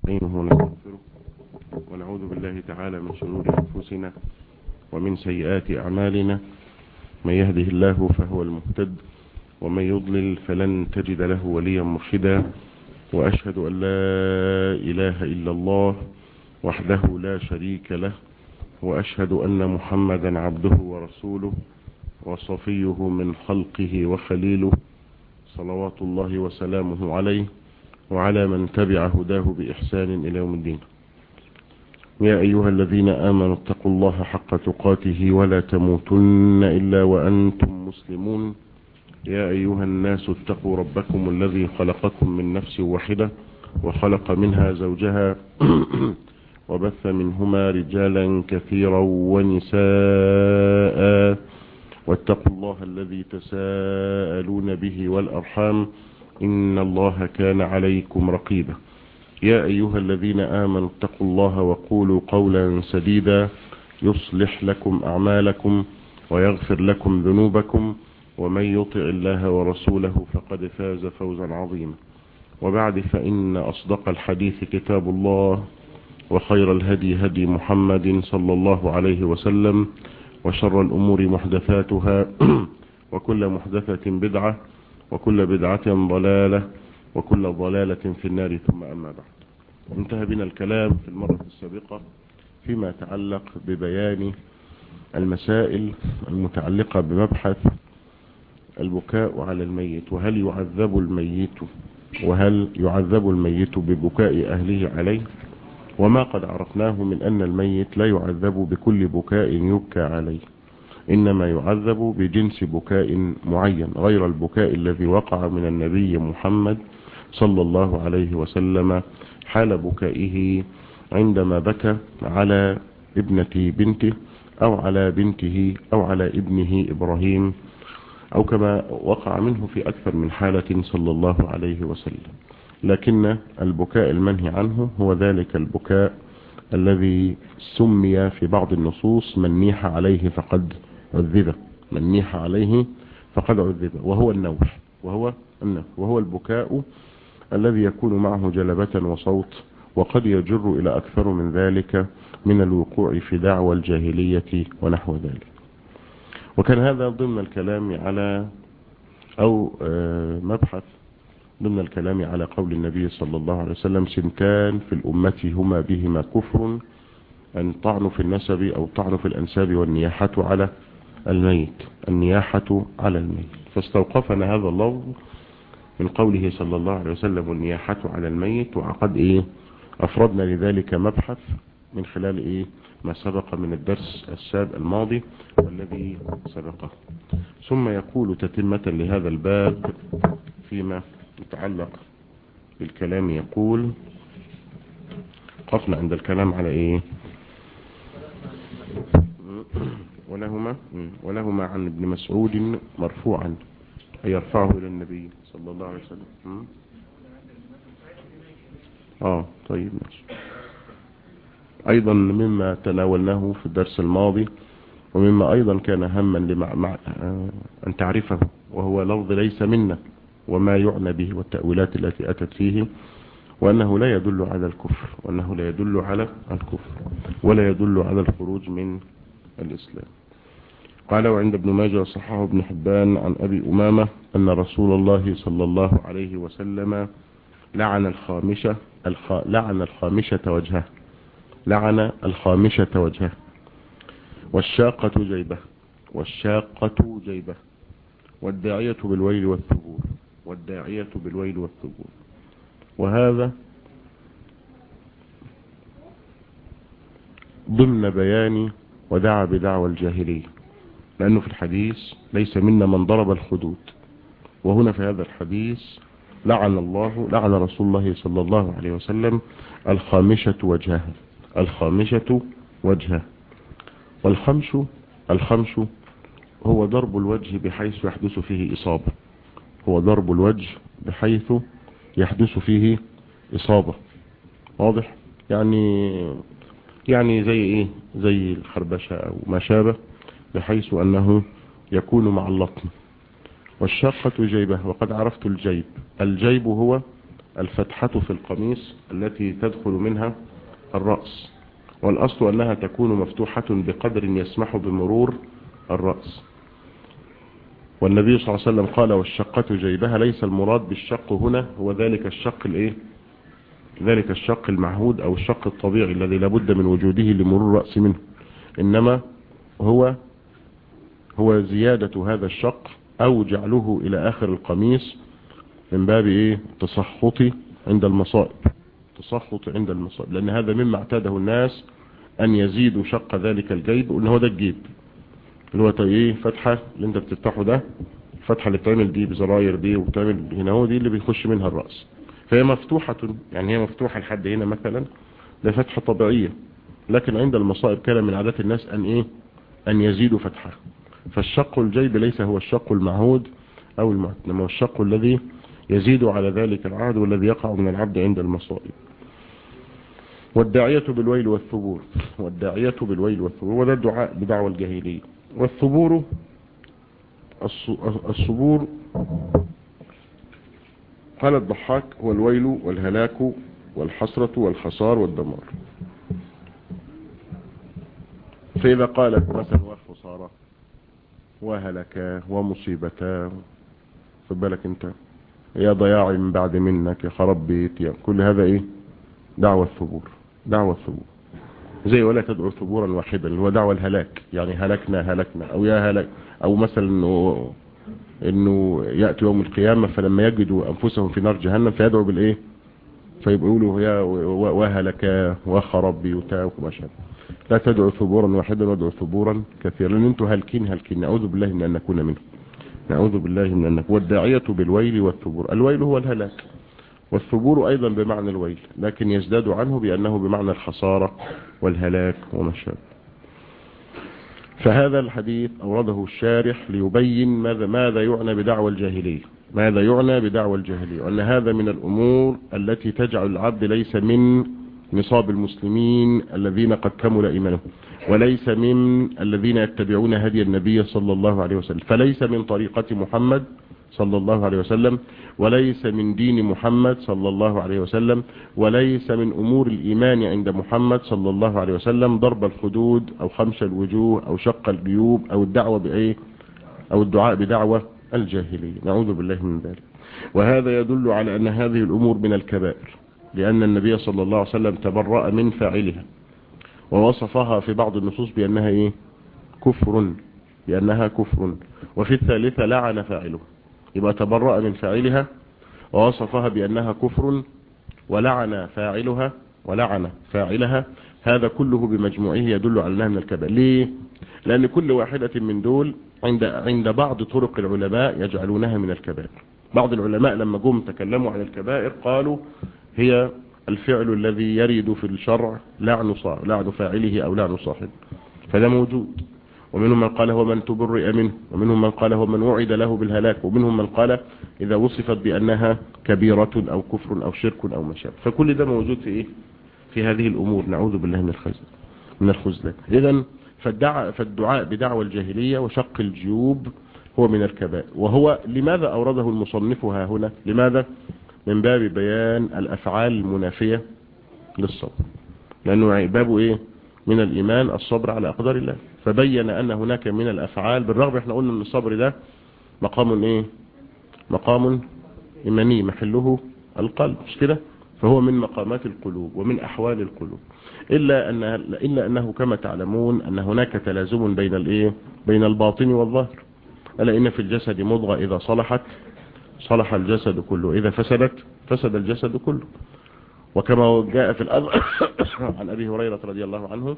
نستعينه ونستغفره ونعوذ بالله تعالى من شرور أنفسنا ومن سيئات أعمالنا من يهده الله فهو المهتد ومن يضلل فلن تجد له وليا مرشدا وأشهد أن لا إله إلا الله وحده لا شريك له وأشهد أن محمدا عبده ورسوله وصفيه من خلقه وخليله صلوات الله وسلامه عليه وعلى من تبع هداه بإحسان إلى يوم الدين يا أيها الذين آمنوا اتقوا الله حق تقاته ولا تموتن إلا وأنتم مسلمون يا أيها الناس اتقوا ربكم الذي خلقكم من نفس واحدة وخلق منها زوجها وبث منهما رجالا كثيرا ونساء واتقوا الله الذي تساءلون به والأرحام إن الله كان عليكم رقيبا يا أيها الذين آمنوا اتقوا الله وقولوا قولا سديدا يصلح لكم أعمالكم ويغفر لكم ذنوبكم ومن يطع الله ورسوله فقد فاز فوزا عظيما وبعد فإن أصدق الحديث كتاب الله وخير الهدي هدي محمد صلى الله عليه وسلم وشر الأمور محدثاتها وكل محدثة بدعة وكل بدعة ضلالة وكل ضلالة في النار ثم أما بعد انتهى بنا الكلام في المرة السابقة فيما يتعلق ببيان المسائل المتعلقة بمبحث البكاء على الميت وهل يعذب الميت وهل يعذب الميت ببكاء أهله عليه وما قد عرفناه من أن الميت لا يعذب بكل بكاء يبكى عليه إنما يعذب بجنس بكاء معين غير البكاء الذي وقع من النبي محمد صلى الله عليه وسلم حال بكائه عندما بكى على ابنة بنته أو على بنته أو على ابنه إبراهيم أو كما وقع منه في أكثر من حالة صلى الله عليه وسلم لكن البكاء المنهي عنه هو ذلك البكاء الذي سمي في بعض النصوص من نيح عليه فقد عذب من نيح عليه فقد عذب وهو النوح وهو النوح وهو البكاء الذي يكون معه جلبة وصوت وقد يجر إلى أكثر من ذلك من الوقوع في دعوى الجاهلية ونحو ذلك وكان هذا ضمن الكلام على أو مبحث ضمن الكلام على قول النبي صلى الله عليه وسلم سنتان في الأمة هما بهما كفر أن طعن في النسب أو طعن في الأنساب والنياحة على الميت النياحة على الميت فاستوقفنا هذا اللفظ من قوله صلى الله عليه وسلم النياحة على الميت وعقد إيه أفردنا لذلك مبحث من خلال إيه ما سبق من الدرس السابق الماضي والذي سبقه ثم يقول تتمة لهذا الباب فيما يتعلق بالكلام يقول قفنا عند الكلام على ايه ولهما ولهما عن ابن مسعود مرفوعا أي يرفعه إلى النبي صلى الله عليه وسلم اه طيب ماشي أيضا مما تناولناه في الدرس الماضي ومما أيضا كان هما لمع مع أن تعرفه وهو لفظ ليس منا وما يعنى به والتأويلات التي أتت فيه وأنه لا يدل على الكفر وأنه لا يدل على الكفر ولا يدل على الخروج من الإسلام قال وعند ابن ماجه صححه ابن حبان عن أبي أمامة أن رسول الله صلى الله عليه وسلم لعن الخامشة الخ... لعن الخامشة وجهه لعن الخامشة وجهه والشاقة جيبه والشاقة جيبه والداعية بالويل والثبور والداعية بالويل والثبور وهذا ضمن بيان ودعا بدعوى الجاهلية لأنه في الحديث ليس منا من ضرب الخدود وهنا في هذا الحديث لعن الله لعن رسول الله صلى الله عليه وسلم الخامشة وجهها الخامشة وجهها والخمش الخمش هو ضرب الوجه بحيث يحدث فيه إصابة هو ضرب الوجه بحيث يحدث فيه إصابة واضح يعني يعني زي ايه زي الخربشة او ما شابه بحيث انه يكون مع اللطم والشاقة جيبه وقد عرفت الجيب الجيب هو الفتحة في القميص التي تدخل منها الرأس والأصل أنها تكون مفتوحة بقدر يسمح بمرور الرأس والنبي صلى الله عليه وسلم قال والشقة جيبها ليس المراد بالشق هنا هو ذلك الشق الايه ذلك الشق المعهود او الشق الطبيعي الذي لابد من وجوده لمرور الرأس منه انما هو هو زيادة هذا الشق او جعله الى اخر القميص من باب ايه تسخط عند المصائب تسخط عند المصائب لان هذا مما اعتاده الناس ان يزيدوا شق ذلك الجيب وان هو ده الجيب اللي هو ايه فتحة اللي انت بتفتحه ده الفتحة اللي بتعمل دي بزراير دي وبتعمل هنا هو دي اللي بيخش منها الرأس فهي مفتوحة يعني هي مفتوحة لحد هنا مثلا ده فتحة طبيعية لكن عند المصائب كان من عادات الناس ان ايه ان يزيدوا فتحة فالشق الجيب ليس هو الشق المعهود او المعهود انما هو الشق الذي يزيد على ذلك العهد والذي يقع من العبد عند المصائب والداعية بالويل والثبور والداعية بالويل والثبور وده الدعاء بدعوى الجاهلية والثبور الصبور قال الضحاك هو الويل والهلاك والحسرة والخسار والدمار فإذا قالت مثلا وخسارة وهلكا ومصيبتا فبالك انت يا ضياع من بعد منك يا خرب بيت يا كل هذا ايه دعوة الثبور دعوة الثبور زي ولا تدعو ثبورا واحدا اللي هو دعوة الهلاك يعني هلكنا هلكنا او يا هلك او مثلا انه انه يأتي يوم القيامة فلما يجدوا انفسهم في نار جهنم فيدعوا بالايه فيقولوا يا وهلك وخرب بيوتا وما شابه لا تدعو ثبورا واحدا وادعو ثبورا كثيرا لان انتم هالكين هالكين نعوذ بالله من ان نكون منهم نعوذ بالله من ان نكون والداعية بالويل والثبور الويل هو الهلاك والثبور أيضا بمعنى الويل لكن يزداد عنه بأنه بمعنى الخسارة والهلاك وما شابه فهذا الحديث أورده الشارح ليبين ماذا, ماذا يعنى بدعوى الجاهلية ماذا يعنى بدعوى الجاهلية وأن هذا من الأمور التي تجعل العبد ليس من نصاب المسلمين الذين قد كمل إيمانهم وليس من الذين يتبعون هدي النبي صلى الله عليه وسلم فليس من طريقة محمد صلى الله عليه وسلم وليس من دين محمد صلى الله عليه وسلم وليس من أمور الإيمان عند محمد صلى الله عليه وسلم ضرب الخدود أو خمس الوجوه أو شق الجيوب أو الدعوة بأيه أو الدعاء بدعوة الجاهلية نعوذ بالله من ذلك وهذا يدل على أن هذه الأمور من الكبائر لأن النبي صلى الله عليه وسلم تبرأ من فاعلها ووصفها في بعض النصوص بأنها إيه كفر بأنها كفر وفي الثالثة لعن فاعله يبقى تبرأ من فاعلها ووصفها بأنها كفر ولعن فاعلها ولعن فاعلها هذا كله بمجموعه يدل على أنها من الكبائر ليه؟ لأن كل واحدة من دول عند عند بعض طرق العلماء يجعلونها من الكبائر بعض العلماء لما جم تكلموا عن الكبائر قالوا هي الفعل الذي يرد في الشرع لعن صاحب لعن فاعله أو لعن صاحب فده موجود ومنهم من قال هو من تبرئ منه ومنهم من قال هو من وعد له بالهلاك ومنهم من قال إذا وصفت بأنها كبيرة أو كفر أو شرك أو مشابه فكل ده موجود في إيه في هذه الأمور نعوذ بالله من الخزن من الخزلان إذا فالدعاء, فالدعاء بدعوى الجاهلية وشق الجيوب هو من الكبائر وهو لماذا أورده المصنف ها هنا لماذا من باب بيان الأفعال المنافية للصبر لأنه بابه إيه من الإيمان الصبر على أقدار الله فبين أن هناك من الأفعال بالرغم احنا قلنا ان الصبر ده مقام ايه مقام إيماني محله القلب مش كده فهو من مقامات القلوب ومن أحوال القلوب إلا, أن إلا أنه كما تعلمون أن هناك تلازم بين الإيه بين الباطن والظاهر ألا إن في الجسد مضغة إذا صلحت صلح الجسد كله إذا فسدت فسد الجسد كله وكما جاء في الأذر عن أبي هريرة رضي الله عنه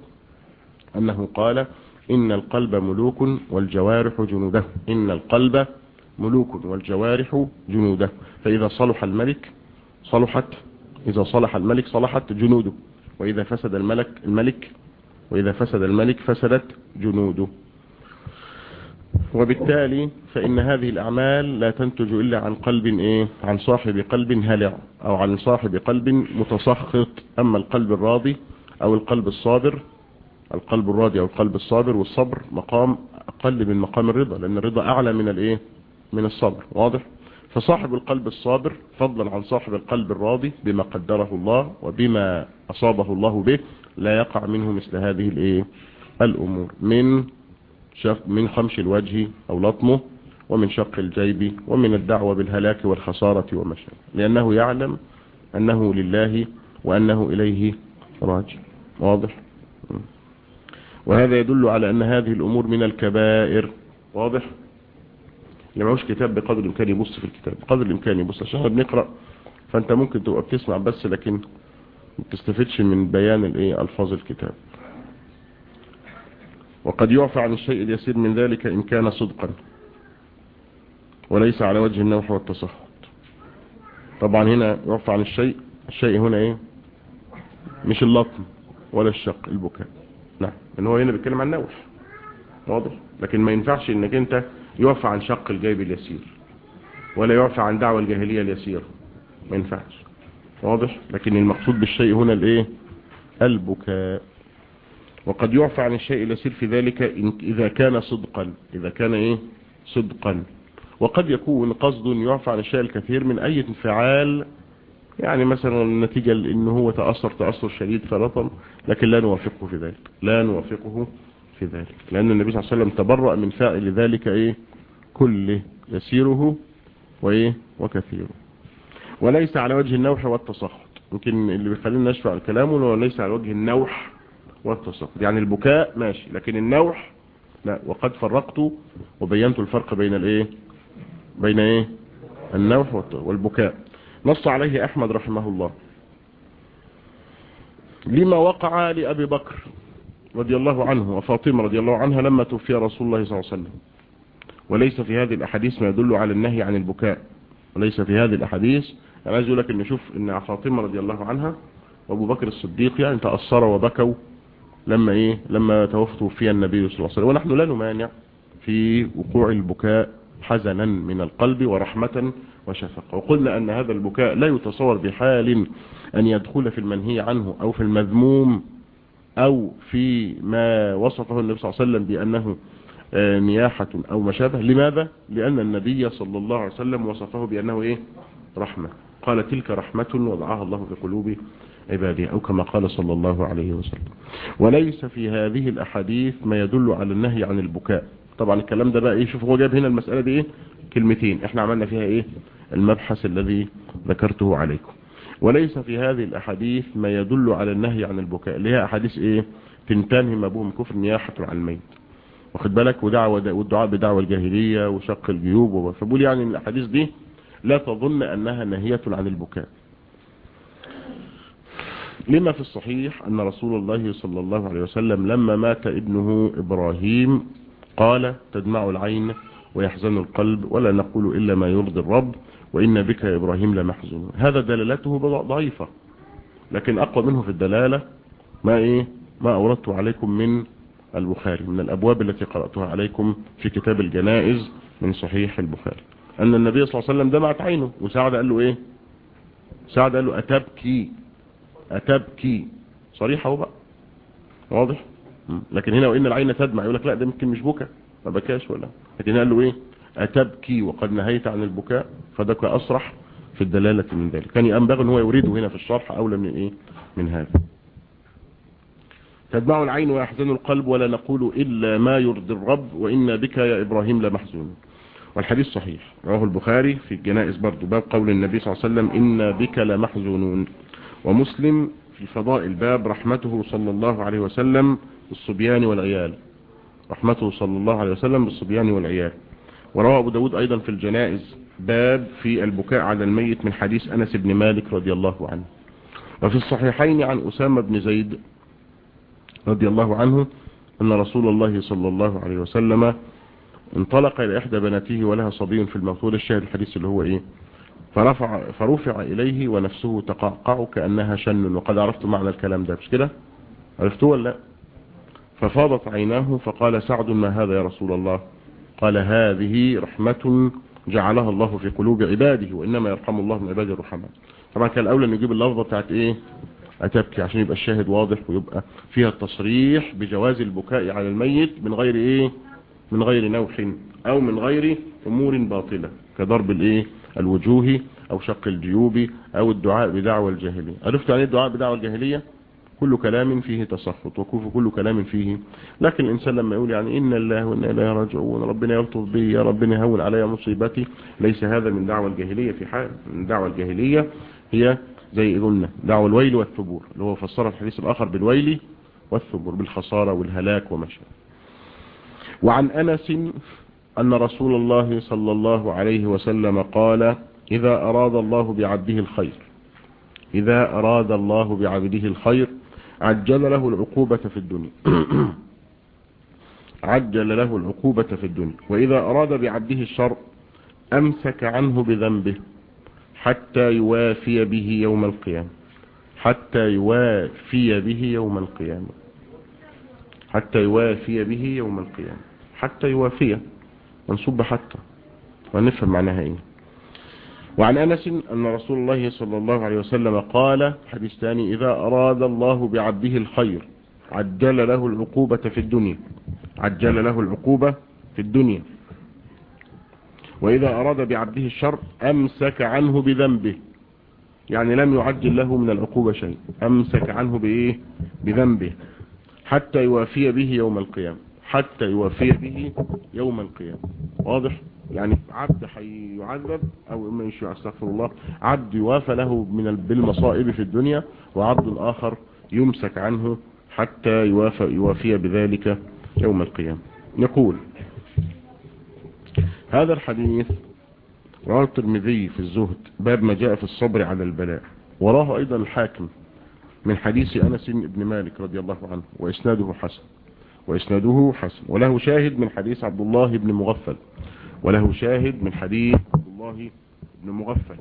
أنه قال إن القلب ملوك والجوارح جنوده إن القلب ملوك والجوارح جنوده فإذا صلح الملك صلحت إذا صلح الملك صلحت جنوده وإذا فسد الملك الملك وإذا فسد الملك فسدت جنوده وبالتالي فإن هذه الأعمال لا تنتج إلا عن قلب إيه عن صاحب قلب هلع أو عن صاحب قلب متسخط أما القلب الراضي أو القلب الصابر القلب الراضي أو القلب الصابر والصبر مقام أقل من مقام الرضا لأن الرضا أعلى من الإيه من الصبر واضح فصاحب القلب الصابر فضلا عن صاحب القلب الراضي بما قدره الله وبما أصابه الله به لا يقع منه مثل هذه الايه الأمور من شق من خمش الوجه أو لطمه ومن شق الجيب ومن الدعوة بالهلاك والخسارة وما شابه لأنه يعلم أنه لله وأنه إليه راجع واضح وهذا يدل على أن هذه الأمور من الكبائر واضح اللي معوش كتاب بقدر الإمكان يبص في الكتاب بقدر الإمكان يبص عشان بنقرأ فأنت ممكن تبقى بتسمع بس لكن ما تستفدش من بيان الايه ألفاظ الكتاب وقد يعفى عن الشيء اليسير من ذلك إن كان صدقا وليس على وجه النوح والتصحط طبعا هنا يعفى عن الشيء الشيء هنا ايه مش اللطم ولا الشق البكاء نعم ان هو هنا بيتكلم عن نوح واضح لكن ما ينفعش انك انت يعفى عن شق الجيب اليسير ولا يعفى عن دعوة الجاهلية اليسيرة ما ينفعش واضح لكن المقصود بالشيء هنا الايه البكاء وقد يعفى عن الشيء اليسير في ذلك إذا كان صدقا إذا كان إيه صدقا وقد يكون قصد يعفى عن الشيء الكثير من أي انفعال يعني مثلا النتيجة إن هو تأثر تأثر شديد فلطم لكن لا نوافقه في ذلك لا نوافقه في ذلك لأن النبي صلى الله عليه وسلم تبرأ من فاعل ذلك إيه كله يسيره وإيه وكثيره وليس على وجه النوح والتصخط يمكن اللي بيخلينا نشفع الكلام انه ليس على وجه النوح والتصخط يعني البكاء ماشي لكن النوح لا وقد فرقت وبينت الفرق بين الايه بين ايه النوح والبكاء نص عليه احمد رحمه الله لما وقع لأبي بكر رضي الله عنه وفاطمة رضي الله عنها لما توفي رسول الله صلى الله عليه وسلم وليس في هذه الأحاديث ما يدل على النهي عن البكاء وليس في هذه الأحاديث أنا عايز أقول لك إن شوف إن فاطمة رضي الله عنها وأبو بكر الصديق يعني تأثروا وبكوا لما إيه لما توفوا في النبي صلى الله عليه وسلم ونحن لا نمانع في وقوع البكاء حزنا من القلب ورحمة وشفقة وقلنا أن هذا البكاء لا يتصور بحال أن يدخل في المنهي عنه أو في المذموم أو في ما وصفه النبي صلى الله عليه وسلم بأنه نياحة أو ما شابه لماذا؟ لأن النبي صلى الله عليه وسلم وصفه بأنه إيه؟ رحمة قال تلك رحمة وضعها الله في قلوب عباده أو كما قال صلى الله عليه وسلم وليس في هذه الأحاديث ما يدل على النهي عن البكاء طبعا الكلام ده بقى إيه شوف هو جاب هنا المسألة دي إيه كلمتين إحنا عملنا فيها إيه المبحث الذي ذكرته عليكم وليس في هذه الأحاديث ما يدل على النهي عن البكاء اللي هي أحاديث إيه تنتهي ما بهم كفر نياحة عن الميت واخد بالك ودعوة والدعاء بدعوة الجاهلية وشق الجيوب فبقول يعني الأحاديث دي لا تظن أنها نهية عن البكاء لما في الصحيح أن رسول الله صلى الله عليه وسلم لما مات ابنه إبراهيم قال تدمع العين ويحزن القلب ولا نقول إلا ما يرضي الرب وإن بك يا إبراهيم لمحزون هذا دلالته ضعيفة لكن أقوى منه في الدلالة ما إيه ما أوردت عليكم من البخاري من الأبواب التي قرأتها عليكم في كتاب الجنائز من صحيح البخاري أن النبي صلى الله عليه وسلم دمعت عينه وسعد قال له إيه سعد قال له أتبكي أتبكي صريحة هو بقى واضح لكن هنا وإن العين تدمع يقول لك لا ده يمكن مش بكى ما بكاش ولا لكن قال له إيه أتبكي وقد نهيت عن البكاء فذاك أصرح في الدلالة من ذلك كان ينبغي ان هو يريده هنا في الشرح أولى من إيه من هذا تدمع العين ويحزن القلب ولا نقول إلا ما يرضي الرب وإنا بك يا إبراهيم لمحزون والحديث صحيح رواه البخاري في الجنائز برضو باب قول النبي صلى الله عليه وسلم إنا بك لمحزونون ومسلم في فضائل باب رحمته صلى الله عليه وسلم بالصبيان والعيال رحمته صلى الله عليه وسلم بالصبيان والعيال وروى أبو داود أيضا في الجنائز باب في البكاء على الميت من حديث أنس بن مالك رضي الله عنه وفي الصحيحين عن أسامة بن زيد رضي الله عنه أن رسول الله صلى الله عليه وسلم انطلق إلى إحدى بناته ولها صبي في المغفور الشاهد الحديث اللي هو إيه فرفع, فرفع إليه ونفسه تقعقع كأنها شن وقد عرفت معنى الكلام ده مش كده عرفتوه ولا لا ففاضت عيناه فقال سعد ما هذا يا رسول الله قال هذه رحمة جعلها الله في قلوب عباده وإنما يرحم الله من عباده الرحمن طبعا كان الأولى أن يجيب اللفظة بتاعت إيه أتبكي عشان يبقى الشاهد واضح ويبقى فيها التصريح بجواز البكاء على الميت من غير إيه من غير نوح أو من غير أمور باطلة كضرب الإيه الوجوه أو شق الجيوب أو الدعاء بدعوى الجاهلية عرفت عن الدعاء بدعوى الجاهلية كل كلام فيه تسخط وكل كلام فيه لكن الإنسان لما يقول يعني إن الله وإنا إليه راجعون ربنا يلطف بي يا ربنا يهون علي مصيبتي ليس هذا من دعوة الجاهلية في حال من دعوة الجاهلية هي زي قلنا دعوة الويل والثبور اللي هو فسر في الحديث الآخر بالويل والثبور بالخسارة والهلاك وما شابه وعن أنس أن رسول الله صلى الله عليه وسلم قال إذا أراد الله بعبده الخير إذا أراد الله بعبده الخير عجل له العقوبة في الدنيا عجل له العقوبة في الدنيا وإذا أراد بعبده الشر أمسك عنه بذنبه حتى يوافي به يوم القيامة حتى يوافي به يوم القيامة حتى يوافي به يوم القيامة حتى يوافيه منصوب حتى ونفهم معناها ايه وعن أنس أن رسول الله صلى الله عليه وسلم قال حديث ثاني إذا أراد الله بعبده الخير عجل له العقوبة في الدنيا عجل له العقوبة في الدنيا وإذا أراد بعبده الشر أمسك عنه بذنبه يعني لم يعجل له من العقوبة شيء أمسك عنه بإيه بذنبه حتى يوافي به يوم القيامة حتى يوافي به يوم القيامة واضح يعني عبد حيعذب او ما يشوع استغفر الله عبد يوافى له من بالمصائب في الدنيا وعبد اخر يمسك عنه حتى يوافى, يوافي بذلك يوم القيامة يقول هذا الحديث رواه الترمذي في الزهد باب ما جاء في الصبر على البلاء وراه ايضا الحاكم من حديث انس بن مالك رضي الله عنه واسناده حسن وإسناده حسن وله شاهد من حديث عبد الله بن مغفل وله شاهد من حديث عبد الله بن مغفل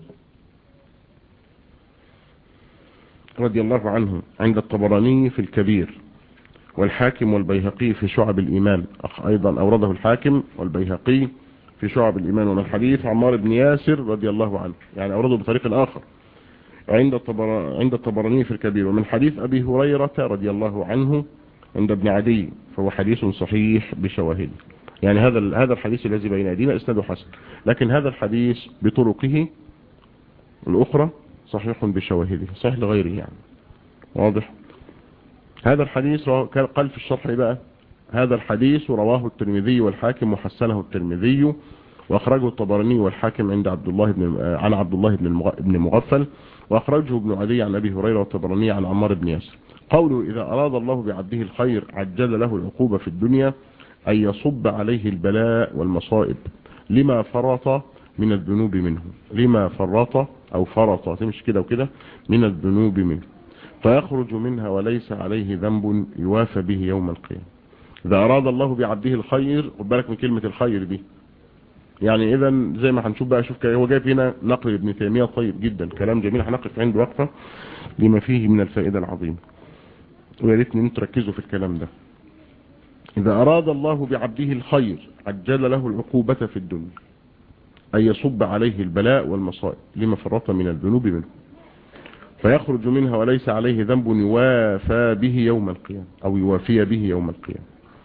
رضي الله عنه عند الطبراني في الكبير والحاكم والبيهقي في شعب الإيمان أيضا أورده الحاكم والبيهقي في شعب الإيمان ومن حديث عمار بن ياسر رضي الله عنه يعني أورده بطريق آخر عند عند الطبراني في الكبير ومن حديث أبي هريرة رضي الله عنه عند ابن عدي فهو حديث صحيح بشواهد يعني هذا هذا الحديث الذي بين ايدينا اسناده حسن لكن هذا الحديث بطرقه الاخرى صحيح بشواهده صحيح لغيره يعني واضح هذا الحديث قال في الشرح بقى هذا الحديث رواه الترمذي والحاكم وحسنه الترمذي واخرجه الطبراني والحاكم عند عبد الله بن عن عبد الله بن مغفل واخرجه ابن عدي عن ابي هريره والطبراني عن عمار بن ياسر قوله إذا أراد الله بعبده الخير عجل له العقوبة في الدنيا أن يصب عليه البلاء والمصائب لما فرط من الذنوب منه لما فرط أو فرط تمشي كده وكده من الذنوب منه فيخرج منها وليس عليه ذنب يوافى به يوم القيامة إذا أراد الله بعبده الخير خد بالك من كلمة الخير دي يعني إذا زي ما هنشوف بقى شوف هو جايب هنا نقل ابن تيمية طيب جدا كلام جميل هنقف عنده وقفة لما فيه من الفائدة العظيمة ويا ريت ان تركزوا في الكلام ده إذا أراد الله بعبده الخير عجل له العقوبة في الدنيا أن يصب عليه البلاء والمصائب لما فرط من الذنوب منه فيخرج منها وليس عليه ذنب يوافى به يوم القيامة أو يوافي به يوم القيامة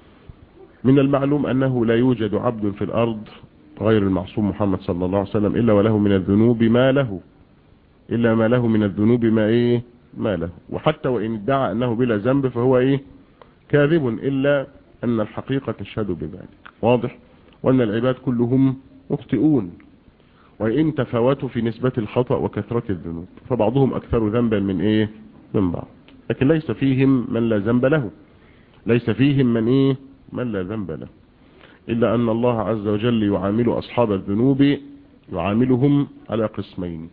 من المعلوم أنه لا يوجد عبد في الأرض غير المعصوم محمد صلى الله عليه وسلم إلا وله من الذنوب ما له إلا ما له من الذنوب ما إيه ما له وحتى وإن ادعى أنه بلا ذنب فهو إيه كاذب إلا أن الحقيقة تشهد بذلك واضح وأن العباد كلهم مخطئون وإن تفاوتوا في نسبة الخطأ وكثرة الذنوب فبعضهم أكثر ذنبا من إيه من بعض لكن ليس فيهم من لا ذنب له ليس فيهم من إيه من لا ذنب له إلا أن الله عز وجل يعامل أصحاب الذنوب يعاملهم على قسمين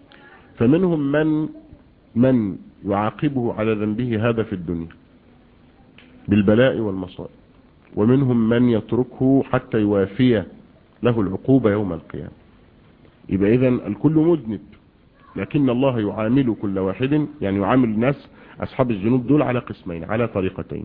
فمنهم من من يعاقبه على ذنبه هذا في الدنيا بالبلاء والمصائب ومنهم من يتركه حتى يوافي له العقوبة يوم القيامة يبقى إذن الكل مذنب لكن الله يعامل كل واحد يعني يعامل الناس أصحاب الذنوب دول على قسمين على طريقتين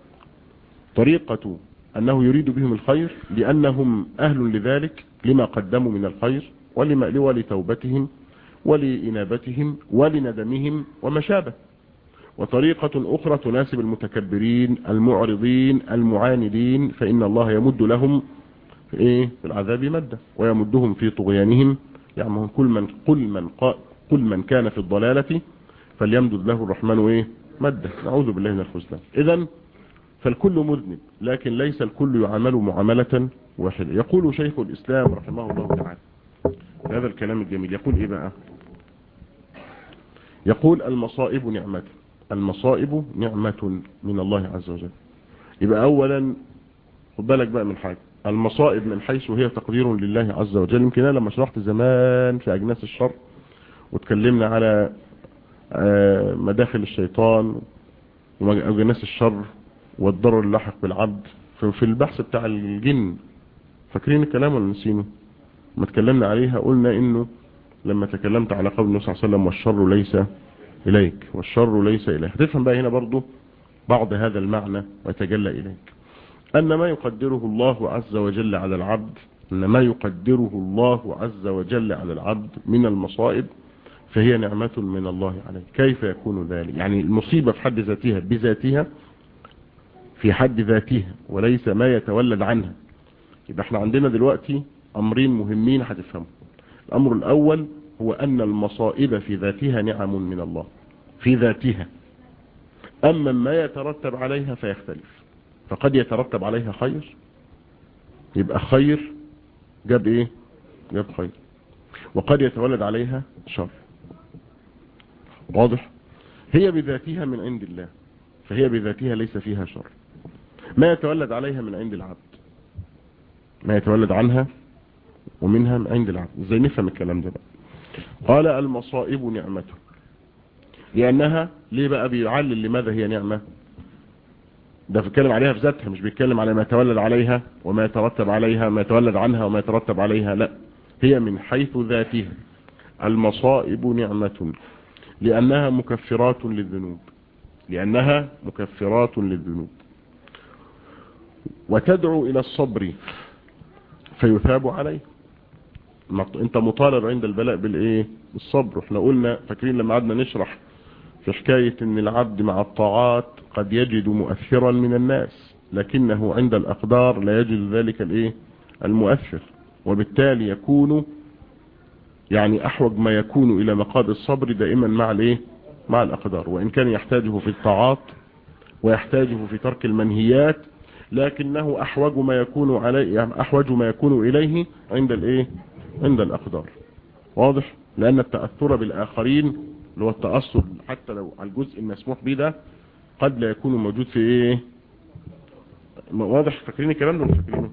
طريقة أنه يريد بهم الخير لأنهم أهل لذلك لما قدموا من الخير ولما لتوبتهم ولإنابتهم ولندمهم وما شابه وطريقة أخرى تناسب المتكبرين المعرضين المعاندين فإن الله يمد لهم في, إيه؟ في العذاب مدة ويمدهم في طغيانهم يعني كل من قل من قل من كان في الضلالة فليمدد له الرحمن ايه مده نعوذ بالله من الخذلان اذا فالكل مذنب لكن ليس الكل يعامل معاملة واحدة يقول شيخ الإسلام رحمه الله تعالى هذا الكلام الجميل يقول إيه بقى يقول المصائب نعمة المصائب نعمة من الله عز وجل يبقى أولا خد بالك بقى من حاجة المصائب من حيث هي تقدير لله عز وجل يمكن أنا لما شرحت زمان في أجناس الشر وتكلمنا على مداخل الشيطان وأجناس الشر والضرر اللاحق بالعبد في البحث بتاع الجن فاكرين الكلام ولا نسينه ما تكلمنا عليها قلنا انه لما تكلمت على قول النبي صلى الله عليه وسلم والشر ليس اليك والشر ليس اليك هتفهم بقى هنا برضو بعض هذا المعنى ويتجلى اليك ان ما يقدره الله عز وجل على العبد ان ما يقدره الله عز وجل على العبد من المصائب فهي نعمة من الله عليه كيف يكون ذلك يعني المصيبة في حد ذاتها بذاتها في حد ذاتها وليس ما يتولد عنها يبقى احنا عندنا دلوقتي امرين مهمين هتفهموا الامر الاول هو ان المصائب في ذاتها نعم من الله في ذاتها اما ما يترتب عليها فيختلف فقد يترتب عليها خير يبقى خير جاب ايه جاب خير وقد يتولد عليها شر واضح هي بذاتها من عند الله فهي بذاتها ليس فيها شر ما يتولد عليها من عند العبد ما يتولد عنها ومنها من عند العبد ازاي نفهم الكلام ده بقى قال المصائب نعمة لأنها ليه بقى بيعلل لماذا هي نعمة ده بيتكلم عليها في ذاتها مش بيتكلم على ما يتولد عليها وما يترتب عليها ما يتولد عنها وما يترتب عليها لا هي من حيث ذاتها المصائب نعمة لأنها مكفرات للذنوب لأنها مكفرات للذنوب وتدعو إلى الصبر فيثاب عليه انت مطالب عند البلاء بالايه بالصبر احنا قلنا فاكرين لما قعدنا نشرح في حكاية ان العبد مع الطاعات قد يجد مؤثرا من الناس لكنه عند الاقدار لا يجد ذلك الايه المؤثر وبالتالي يكون يعني احوج ما يكون الى مقاد الصبر دائما مع الايه مع الاقدار وان كان يحتاجه في الطاعات ويحتاجه في ترك المنهيات لكنه احوج ما يكون عليه يعني احوج ما يكون اليه عند الايه عند الاقدار واضح لان التاثر بالاخرين اللي هو التاثر حتى لو على الجزء المسموح به ده قد لا يكون موجود في ايه واضح فاكرين الكلام ده ولا فاكرينه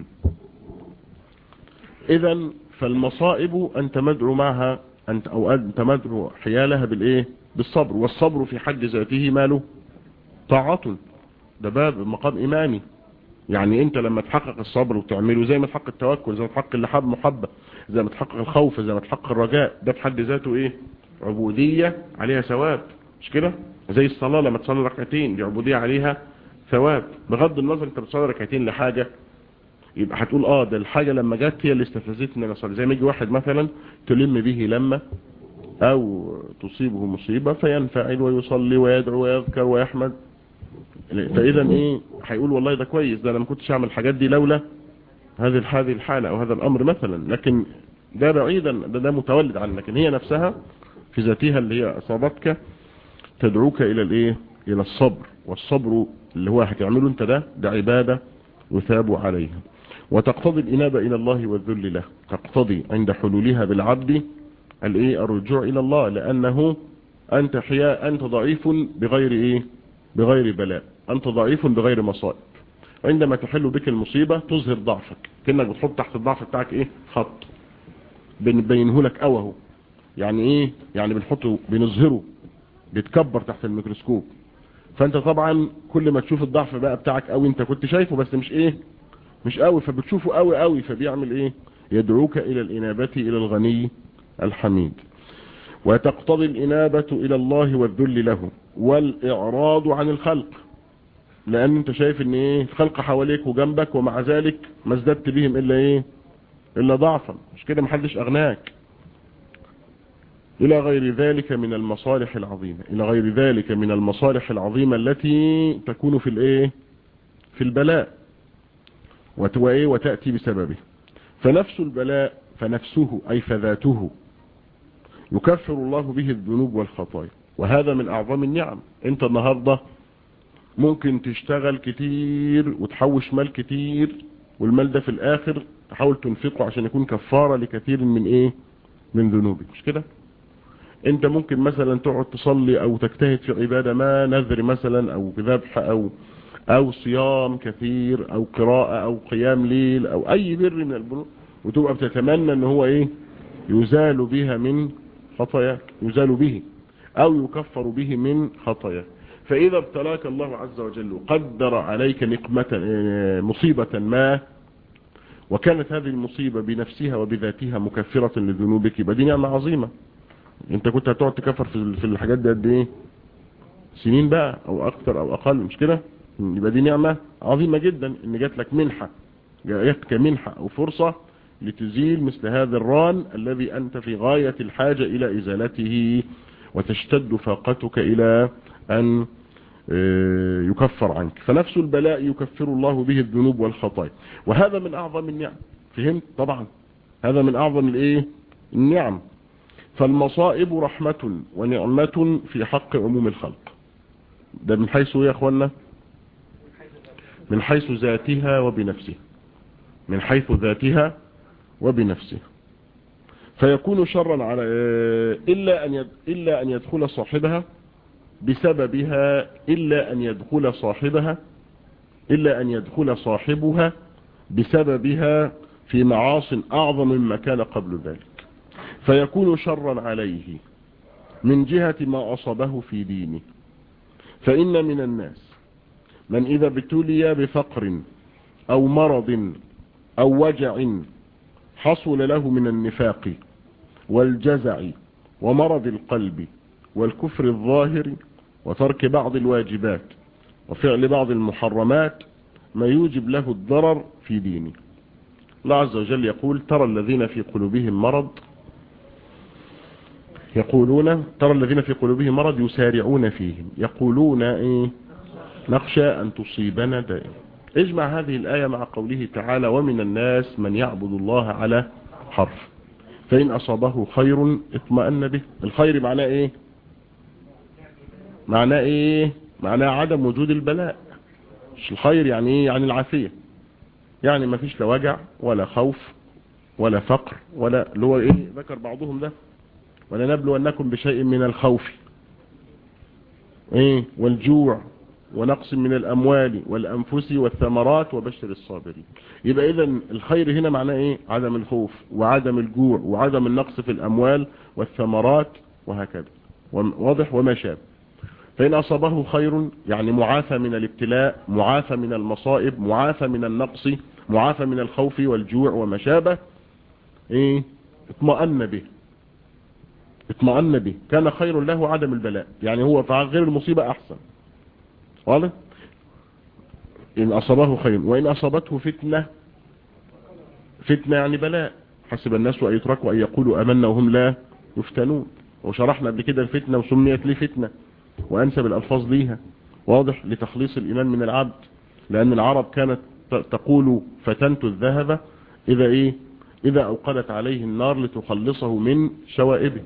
اذا فالمصائب انت مدعو معها انت او انت مدعو حيالها بالايه بالصبر والصبر في حد ذاته ماله طاعة ده باب مقام امامي يعني انت لما تحقق الصبر وتعمله زي ما تحقق التوكل زي ما تحقق اللحاب محبة زي ما تحقق الخوف زي ما تحقق الرجاء ده في حد ذاته ايه عبودية عليها ثواب مش كده زي الصلاة لما تصلي ركعتين دي عبودية عليها ثواب بغض النظر انت بتصلي ركعتين لحاجة يبقى هتقول اه ده الحاجة لما جت هي اللي استفزتني ان انا اصلي زي ما يجي واحد مثلا تلم به لما او تصيبه مصيبة فينفعل ويصلي ويدعو ويذكر ويحمد فاذا ايه هيقول والله ده كويس ده انا ما كنتش اعمل الحاجات دي لولا هذه هذه الحالة او هذا الامر مثلا لكن ده بعيدا ده, ده متولد عنه لكن هي نفسها في ذاتها اللي هي اصابتك تدعوك الى الايه الى الصبر والصبر اللي هو هتعمله انت ده ده عبادة يثاب عليها وتقتضي الانابة الى الله والذل له تقتضي عند حلولها بالعبد الايه الرجوع الى الله لانه انت حياء انت ضعيف بغير ايه بغير بلاء انت ضعيف بغير مصائب عندما تحل بك المصيبة تظهر ضعفك كأنك بتحط تحت الضعف بتاعك ايه خط بنبينه لك اوهو يعني ايه يعني بنحطه بنظهره بيتكبر تحت الميكروسكوب فانت طبعا كل ما تشوف الضعف بقى بتاعك قوي انت كنت شايفه بس مش ايه مش قوي فبتشوفه قوي قوي فبيعمل ايه يدعوك الى الانابة الى الغني الحميد وتقتضي الانابة الى الله والذل له والاعراض عن الخلق لان انت شايف ان ايه الخلق حواليك وجنبك ومع ذلك ما ازددت بهم الا ايه الا ضعفا مش كده محدش اغناك الى غير ذلك من المصالح العظيمة الى غير ذلك من المصالح العظيمة التي تكون في الايه في البلاء وتأتي بسببه فنفس البلاء فنفسه أي فذاته يكفر الله به الذنوب والخطايا وهذا من أعظم النعم انت النهاردة ممكن تشتغل كتير وتحوش مال كتير والمال ده في الآخر تحاول تنفقه عشان يكون كفارة لكثير من ايه من ذنوبك مش كده انت ممكن مثلا تقعد تصلي او تجتهد في عبادة ما نذر مثلا او ذبح او او صيام كثير او قراءة او قيام ليل او اي بر من البر وتبقى بتتمنى ان هو ايه يزال بها من خطاياك يزال به او يكفر به من خطاياك فاذا ابتلاك الله عز وجل وقدر عليك نقمة مصيبة ما وكانت هذه المصيبة بنفسها وبذاتها مكفرة لذنوبك يبقى دي نعمة عظيمة انت كنت هتقعد تكفر في الحاجات دي قد ايه سنين بقى او اكتر او اقل مش كده يبقى دي نعمة عظيمة جدا ان جات لك منحة جاتك منحة او فرصة لتزيل مثل هذا الران الذي انت في غاية الحاجة الى ازالته وتشتد فاقتك الى ان يكفر عنك فنفس البلاء يكفر الله به الذنوب والخطايا وهذا من اعظم النعم فهمت طبعا هذا من اعظم الايه النعم فالمصائب رحمة ونعمة في حق عموم الخلق ده من حيث يا اخوانا من حيث ذاتها وبنفسها من حيث ذاتها وبنفسها فيكون شرا على إلا أن إلا أن يدخل صاحبها بسببها إلا أن يدخل صاحبها إلا أن يدخل صاحبها بسببها في معاص أعظم مما كان قبل ذلك فيكون شرا عليه من جهة ما أصابه في دينه فإن من الناس من إذا ابتلي بفقر أو مرض أو وجع حصل له من النفاق والجزع ومرض القلب والكفر الظاهر وترك بعض الواجبات وفعل بعض المحرمات ما يوجب له الضرر في دينه الله عز وجل يقول ترى الذين في قلوبهم مرض يقولون ترى الذين في قلوبهم مرض يسارعون فيهم يقولون ايه نخشى ان تصيبنا دائما اجمع هذه الآية مع قوله تعالى ومن الناس من يعبد الله على حرف فإن أصابه خير اطمأن به الخير معناه ايه معناه ايه معناه عدم وجود البلاء مش الخير يعني ايه يعني العافية يعني ما فيش لا وجع ولا خوف ولا فقر ولا اللي هو ايه ذكر بعضهم ده ولنبلونكم بشيء من الخوف ايه والجوع ونقص من الاموال والانفس والثمرات وبشر الصابرين يبقى اذا الخير هنا معناه ايه عدم الخوف وعدم الجوع وعدم النقص في الاموال والثمرات وهكذا واضح وما شابه فإن أصابه خير يعني معافى من الابتلاء معافى من المصائب معافى من النقص معافى من الخوف والجوع وما شابه ايه اطمأن به اطمأن به كان خير له عدم البلاء يعني هو غير المصيبة احسن واضح ان اصابه خير وان اصابته فتنة فتنة يعني بلاء حسب الناس ان يتركوا ان يقولوا امنا وهم لا يفتنون وشرحنا قبل كده الفتنة وسميت ليه فتنة وانسب الالفاظ ليها واضح لتخليص الايمان من العبد لان العرب كانت تقول فتنت الذهب اذا ايه اذا اوقدت عليه النار لتخلصه من شوائبه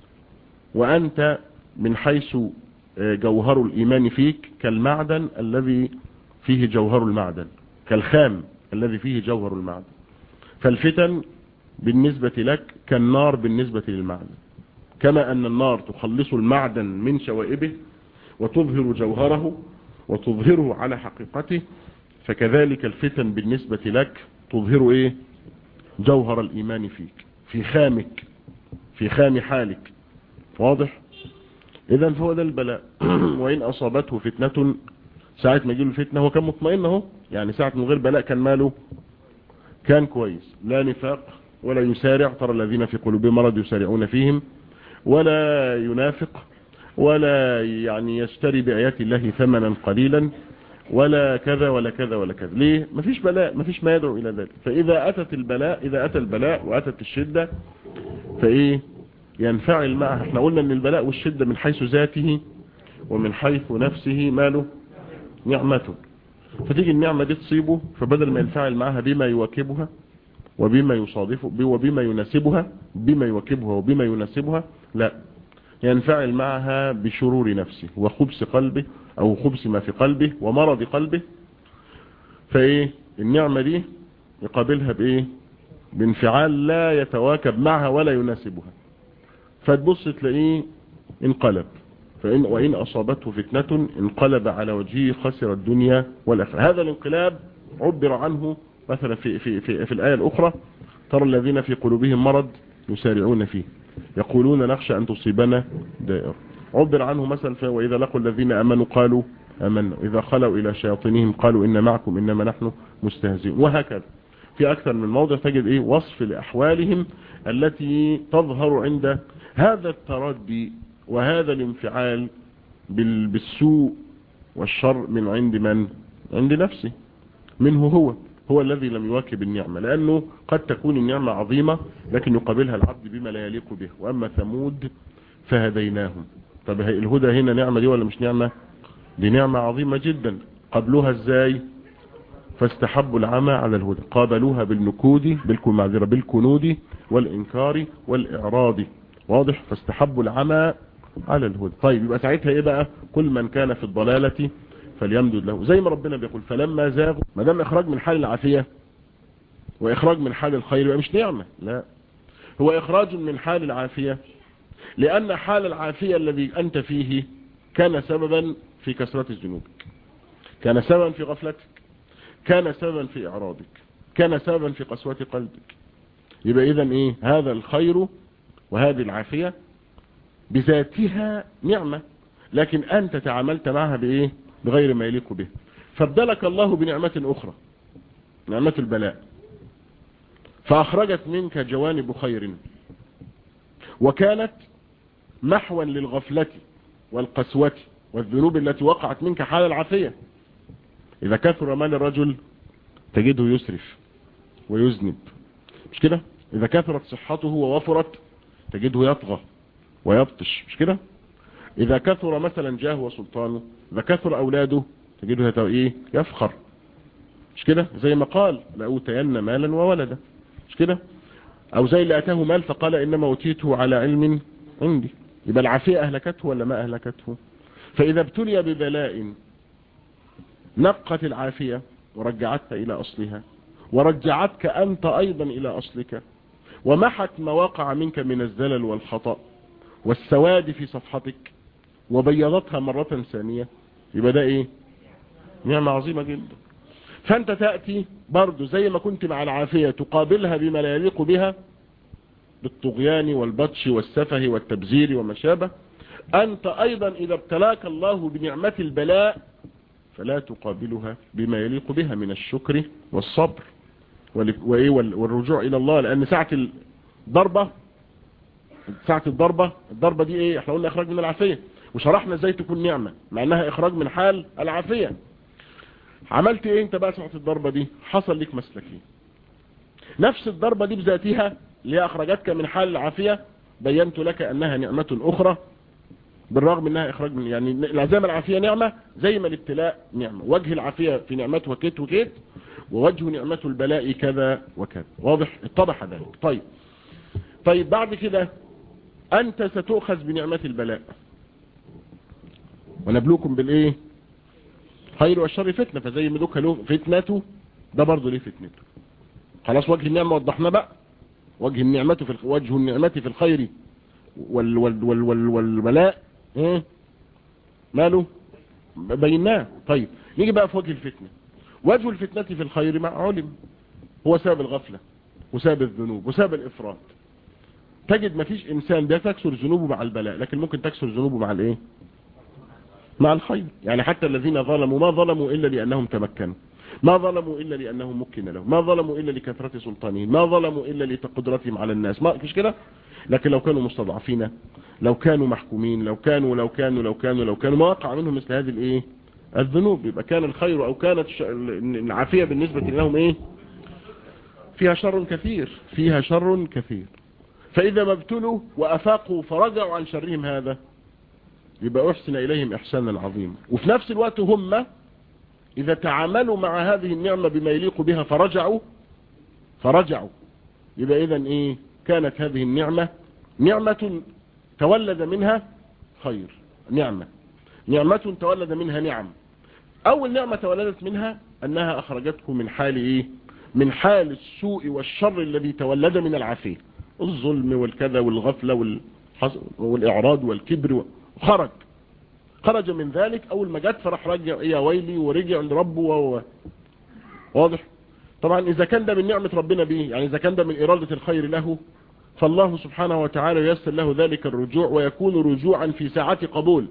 وانت من حيث جوهر الايمان فيك كالمعدن الذي فيه جوهر المعدن كالخام الذي فيه جوهر المعدن فالفتن بالنسبة لك كالنار بالنسبة للمعدن كما أن النار تخلص المعدن من شوائبه وتظهر جوهره وتظهره على حقيقته فكذلك الفتن بالنسبة لك تظهر ايه جوهر الإيمان فيك في خامك في خام حالك واضح إذا فهو ده البلاء وإن أصابته فتنة ساعة ما يجيله الفتنة هو كان مطمئن اهو يعني ساعة من غير بلاء كان ماله كان كويس لا نفاق ولا يسارع ترى الذين في قلوبهم مرض يسارعون فيهم ولا ينافق ولا يعني يشتري بآيات الله ثمنا قليلا ولا كذا ولا كذا ولا كذا ليه مفيش بلاء مفيش ما يدعو إلى ذلك فإذا أتت البلاء إذا أتى البلاء وأتت الشدة فإيه ينفعل معها احنا قلنا ان البلاء والشدة من حيث ذاته ومن حيث نفسه ماله نعمته فتيجي النعمة دي تصيبه فبدل ما ينفعل معها بما يواكبها وبما يصادفه وبما يناسبها بما يواكبها وبما يناسبها لا ينفعل معها بشرور نفسه وخبث قلبه او خبث ما في قلبه ومرض قلبه فايه النعمة دي يقابلها بايه بانفعال لا يتواكب معها ولا يناسبها فتبص تلاقيه انقلب فإن وإن أصابته فتنة انقلب على وجهه خسر الدنيا والآخرة هذا الانقلاب عبر عنه مثلا في, في, في, في الآية الأخرى ترى الذين في قلوبهم مرض يسارعون فيه يقولون نخشى أن تصيبنا دائر عبر عنه مثلا وإذا لقوا الذين أمنوا قالوا أمنوا إذا خلوا إلى شياطينهم قالوا إن معكم إنما نحن مستهزئون وهكذا في أكثر من موضع تجد إيه وصف لأحوالهم التي تظهر عند هذا التردي وهذا الانفعال بالسوء والشر من عند من عند نفسه منه هو هو الذي لم يواكب النعمة لأنه قد تكون النعمة عظيمة لكن يقابلها العبد بما لا يليق به وأما ثمود فهديناهم طب الهدى هنا نعمة دي ولا مش نعمة دي نعمة عظيمة جدا قبلوها ازاي فاستحبوا العمى على الهدى قابلوها بالنكود بالكمعذرة بالكنود والإنكار والإعراض واضح فاستحبوا العمى على الهدى طيب يبقى ساعتها ايه بقى كل من كان في الضلالة فليمدد له زي ما ربنا بيقول فلما زاغوا ما دام اخراج من حال العافية واخراج من حال الخير يبقى مش نعمة لا هو اخراج من حال العافية لان حال العافية الذي انت فيه كان سببا في كسرة ذنوبك كان سببا في غفلتك كان سببا في اعراضك كان سببا في قسوة قلبك يبقى اذا ايه هذا الخير وهذه العافية بذاتها نعمة لكن أنت تعاملت معها بإيه بغير ما يليق به فابدلك الله بنعمة أخرى نعمة البلاء فأخرجت منك جوانب خير وكانت محوا للغفلة والقسوة والذنوب التي وقعت منك حال العافية إذا كثر مال الرجل تجده يسرف ويذنب مش كده إذا كثرت صحته ووفرت تجده يطغى ويبطش مش كده إذا كثر مثلا جاه وسلطانه إذا كثر أولاده تجده ايه يفخر مش كده زي ما قال لأوتين مالا وولدا مش كده أو زي اللي أتاه مال فقال إنما أوتيته على علم عندي يبقى العافية أهلكته ولا ما أهلكته فإذا ابتلي ببلاء نقت العافية ورجعتك إلى أصلها ورجعتك أنت أيضا إلى أصلك ومحت ما وقع منك من الزلل والخطأ والسواد في صفحتك وبيضتها مرة ثانية يبقى ده ايه نعمة عظيمة جدا فانت تأتي برضو زي ما كنت مع العافية تقابلها بما لا يليق بها بالطغيان والبطش والسفه والتبذير وما شابه أنت أيضا إذا ابتلاك الله بنعمة البلاء فلا تقابلها بما يليق بها من الشكر والصبر والرجوع إلى الله لأن ساعة الضربة ساعة الضربة الضربة دي ايه احنا قلنا اخراج من العافية وشرحنا ازاي تكون نعمة مع انها اخراج من حال العافية عملت ايه انت بقى ساعة الضربة دي حصل لك مسلكين نفس الضربة دي بذاتها اللي اخرجتك من حال العافية بينت لك انها نعمة اخرى بالرغم انها اخراج من يعني العزام العافية نعمة زي ما الابتلاء نعمة وجه العافية في نعمته وكيت وكيت ووجه نعمة البلاء كذا وكذا واضح اتضح ذلك طيب طيب بعد كده أنت ستؤخذ بنعمة البلاء ونبلوكم بالإيه خير والشر فتنة فزي ما دوك له فتنته ده برضه ليه فتنته خلاص وجه النعمة وضحنا بقى وجه النعمة في وجه النعمة في الخير وال وال وال وال والبلاء ايه ماله بيناه طيب نيجي بقى في وجه الفتنة وجه الفتنة في الخير مع علم هو سبب الغفلة وسبب الذنوب وسبب الإفراط تجد ما فيش انسان بيكسر ذنوبه مع البلاء لكن ممكن تكسر ذنوبه مع الايه مع الخير يعني حتى الذين ظلموا ما ظلموا الا لانهم تمكنوا ما ظلموا الا لانهم مكن لهم ما ظلموا الا لكثرة سلطانهم ما ظلموا الا لقدرتهم على الناس ما فيش كده لكن لو كانوا مستضعفين لو كانوا محكومين لو كانوا لو كانوا لو كانوا لو كانوا ما وقع منهم مثل هذه الايه الذنوب يبقى كان الخير او كانت العافية بالنسبة لهم ايه فيها شر كثير فيها شر كثير فإذا ما ابتلوا وأفاقوا فرجعوا عن شرهم هذا يبقى أحسن إليهم إحسانا عظيما وفي نفس الوقت هم إذا تعاملوا مع هذه النعمة بما يليق بها فرجعوا فرجعوا يبقى اذا ايه كانت هذه النعمة نعمة تولد منها خير نعمة نعمة تولد منها نعم اول نعمة تولدت منها انها اخرجته من حال ايه من حال السوء والشر الذي تولد من العافية الظلم والكذا والغفلة والإعراض والكبر خرج خرج من ذلك أول ما جت فرح رجع يا ويلي ورجع لربه وهو واضح طبعا إذا كان ده من نعمة ربنا به يعني إذا كان ده من إرادة الخير له فالله سبحانه وتعالى ييسر له ذلك الرجوع ويكون رجوعا في ساعات قبول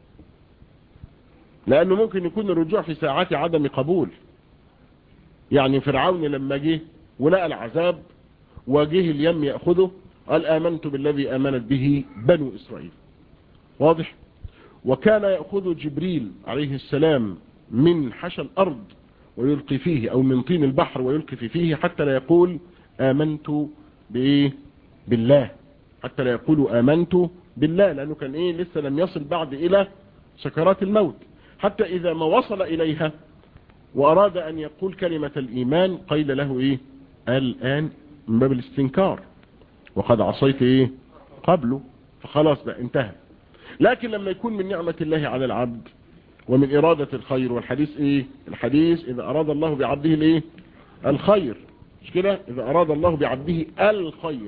لأنه ممكن يكون الرجوع في ساعات عدم قبول يعني فرعون لما جه ولقى العذاب وجه اليم يأخذه قال آمنت بالذي آمنت به بنو إسرائيل واضح وكان يأخذ جبريل عليه السلام من حشى الأرض ويلقي فيه أو من طين البحر ويلقي فيه حتى لا يقول آمنت بإيه بالله حتى لا يقول آمنت بالله لأنه كان إيه لسه لم يصل بعد إلى سكرات الموت حتى إذا ما وصل إليها وأراد أن يقول كلمة الإيمان قيل له إيه الآن من باب الاستنكار وقد عصيت إيه قبله فخلاص بقى انتهى لكن لما يكون من نعمة الله على العبد ومن إرادة الخير والحديث إيه الحديث إذا أراد الله بعبده الإيه الخير مش كده إذا أراد الله بعبده الخير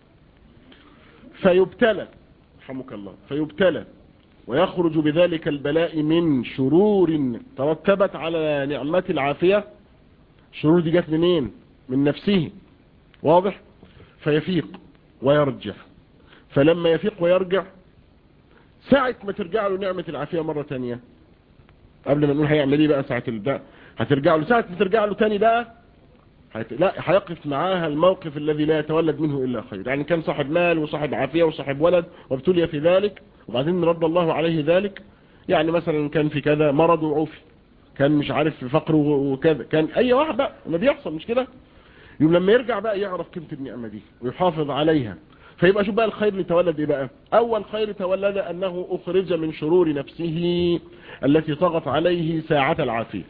فيبتلى رحمك الله فيبتلى ويخرج بذلك البلاء من شرور ترتبت على نعمة العافية الشرور دي جت منين من نفسه واضح فيفيق ويرجع فلما يفيق ويرجع ساعة ما ترجع له نعمة العافية مرة تانية قبل ما نقول هيعمل ايه بقى ساعة البداء هترجع له ساعة ما ترجع له تاني بقى هت... لا هيقف معاها الموقف الذي لا يتولد منه إلا خير يعني كان صاحب مال وصاحب عافية وصاحب ولد وابتلي في ذلك وبعدين رد الله عليه ذلك يعني مثلا كان في كذا مرض وعوفي كان مش عارف في فقر وكذا كان اي واحد بقى ما بيحصل مش كده يوم لما يرجع بقى يعرف قيمة النعمة دي ويحافظ عليها فيبقى شوف بقى الخير اللي تولد ايه بقى اول خير تولد انه اخرج من شرور نفسه التي طغت عليه ساعة العافية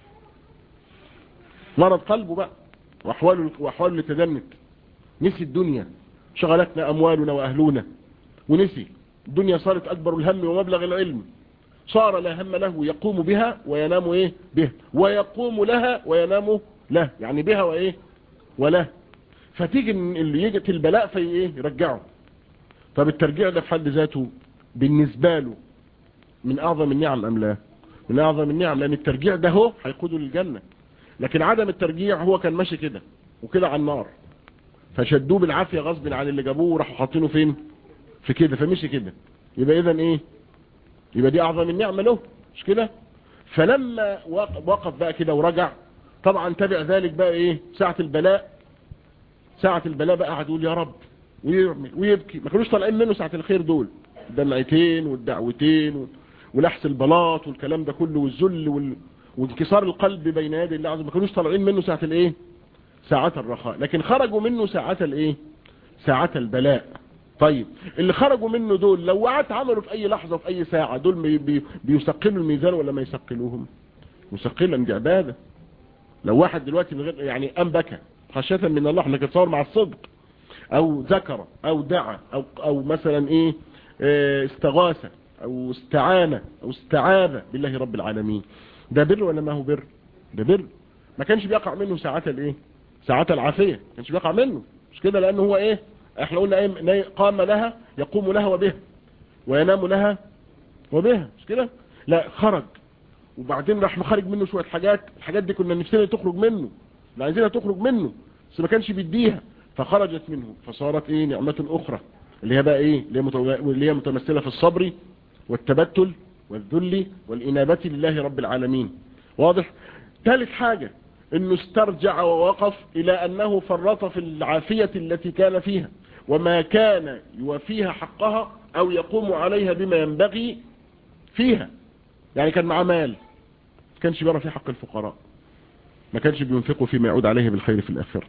مرض قلبه بقى واحواله واحواله اللي تدنت نسي الدنيا شغلتنا اموالنا واهلنا ونسي الدنيا صارت اكبر الهم ومبلغ العلم صار لا هم له يقوم بها وينام ايه به ويقوم لها وينام له يعني بها وايه وله فتيجي اللي يجي البلاء في ايه يرجعه طب الترجيع ده في حد ذاته بالنسبة له من اعظم النعم ام لا من اعظم النعم لان الترجيع ده هو هيقوده للجنة لكن عدم الترجيع هو كان ماشي كده وكده على النار فشدوه بالعافية غصب عن اللي جابوه وراحوا حاطينه فين في كده فمشي كده يبقى اذا ايه يبقى دي اعظم النعمة له مش كده فلما وقف بقى كده ورجع طبعا تبع ذلك بقى ايه ساعة البلاء ساعة البلاء بقى قعد يقول يا رب ويعمل ويبكي ما كانوش طالعين منه ساعة الخير دول الدمعتين والدعوتين ولحس البلاط والكلام ده كله والذل وال... وانكسار القلب بين يدي الله عز وجل ما كانوش طالعين منه ساعة الايه ساعات الرخاء لكن خرجوا منه ساعات الايه ساعات البلاء طيب اللي خرجوا منه دول لو وعدت عملوا في اي لحظة في اي ساعة دول بي بي بيثقلوا الميزان ولا ما يثقلوهم مثقلا دي عبادة لو واحد دلوقتي من غير يعني ام بكى خشية من الله احنا كتصور مع الصدق او ذكر او دعا او, أو مثلا ايه اه استغاثة او استعانة او استعاذة بالله رب العالمين ده بر ولا ما هو بر ده بر ما كانش بيقع منه ساعات الايه ساعات العافية ما كانش بيقع منه مش كده لانه هو ايه احنا قلنا ايه قام لها يقوم لها وبها وينام لها وبها مش كده لا خرج وبعدين راح مخرج منه شوية حاجات الحاجات دي كنا نفسنا تخرج منه لا عايزينها تخرج منه بس ما كانش بيديها فخرجت منه فصارت ايه نعمة اخرى اللي هي بقى ايه اللي هي متمثلة في الصبر والتبتل والذل والانابة لله رب العالمين واضح ثالث حاجة انه استرجع ووقف الى انه فرط في العافية التي كان فيها وما كان يوفيها حقها او يقوم عليها بما ينبغي فيها يعني كان معاه مال ما كانش بيرى في حق الفقراء ما كانش بينفقه فيما يعود عليه بالخير في الآخرة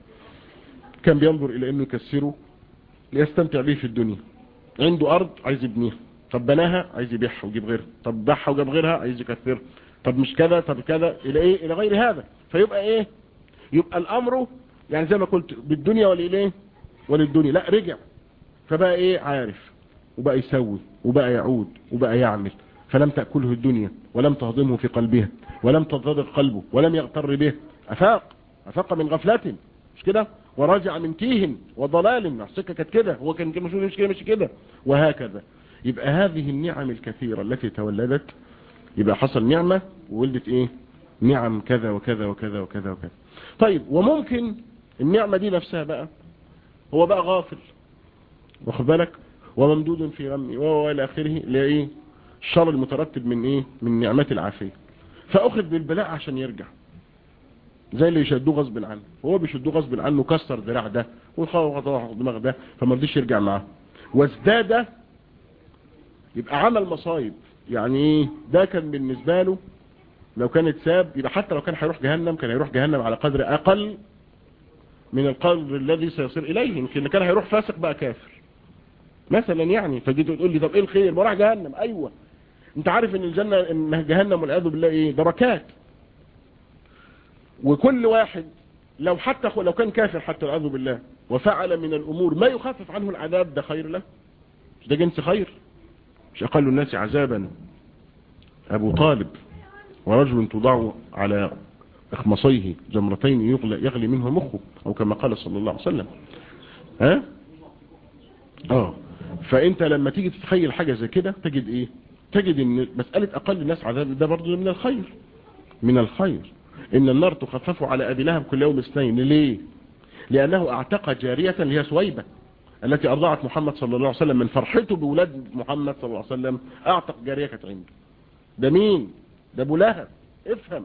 كان بينظر إلى أنه يكسره ليستمتع به في الدنيا عنده أرض عايز يبنيها طب بناها عايز يبيعها ويجيب غيرها طب باعها وجاب غيرها عايز يكثرها طب مش كذا طب كذا إلى إيه إلى غير هذا فيبقى إيه يبقى الأمر يعني زي ما قلت بالدنيا ولإليه وللدنيا لا رجع فبقى ايه عارف وبقى يسوي وبقى يعود وبقى يعمل فلم تأكله الدنيا ولم تهضمه في قلبها ولم تضرر قلبه ولم يغتر به أفاق أفاق من غفلة مش كده ورجع من تيه وضلال السكة كانت كده هو كان مش كده مش كده وهكذا يبقى هذه النعم الكثيرة التي تولدت يبقى حصل نعمة وولدت ايه نعم كذا وكذا وكذا وكذا وكذا طيب وممكن النعمة دي نفسها بقى هو بقى غافل واخد بالك وممدود في غمه وهو الى اخره لايه الشر المترتب من ايه من نعمات العافيه فاخذ بالبلاء عشان يرجع زي اللي يشدوه غصب عنه هو بيشدوه غصب عنه كسر ذراع ده وخوض دماغ ده فما رضيش يرجع معاه وازداد يبقى عمل مصايب يعني ايه ده كان بالنسبه له لو كان اتساب يبقى حتى لو كان هيروح جهنم كان هيروح جهنم على قدر اقل من القدر الذي سيصير اليه يمكن كان هيروح فاسق بقى كافر مثلا يعني فجيت تقول لي طب ايه الخير ما راح جهنم ايوه انت عارف ان الجنه ان جهنم والعياذ بالله ايه دركات وكل واحد لو حتى لو كان كافر حتى والعياذ بالله وفعل من الامور ما يخفف عنه العذاب ده خير له مش ده جنس خير مش اقل الناس عذابا ابو طالب ورجل تضع على اخمصيه جمرتين يغلي, يغلي منه مخه او كما قال صلى الله عليه وسلم ها اه فانت لما تيجي تتخيل حاجة زي كده تجد ايه تجد ان مسألة اقل الناس عذاب ده برضه من الخير من الخير ان النار تخفف على ابي لهب كل يوم اثنين ليه لانه اعتق جارية اللي هي سويبة التي ارضعت محمد صلى الله عليه وسلم من فرحته بولاد محمد صلى الله عليه وسلم اعتق جارية كانت عنده ده مين ده ابو لهب افهم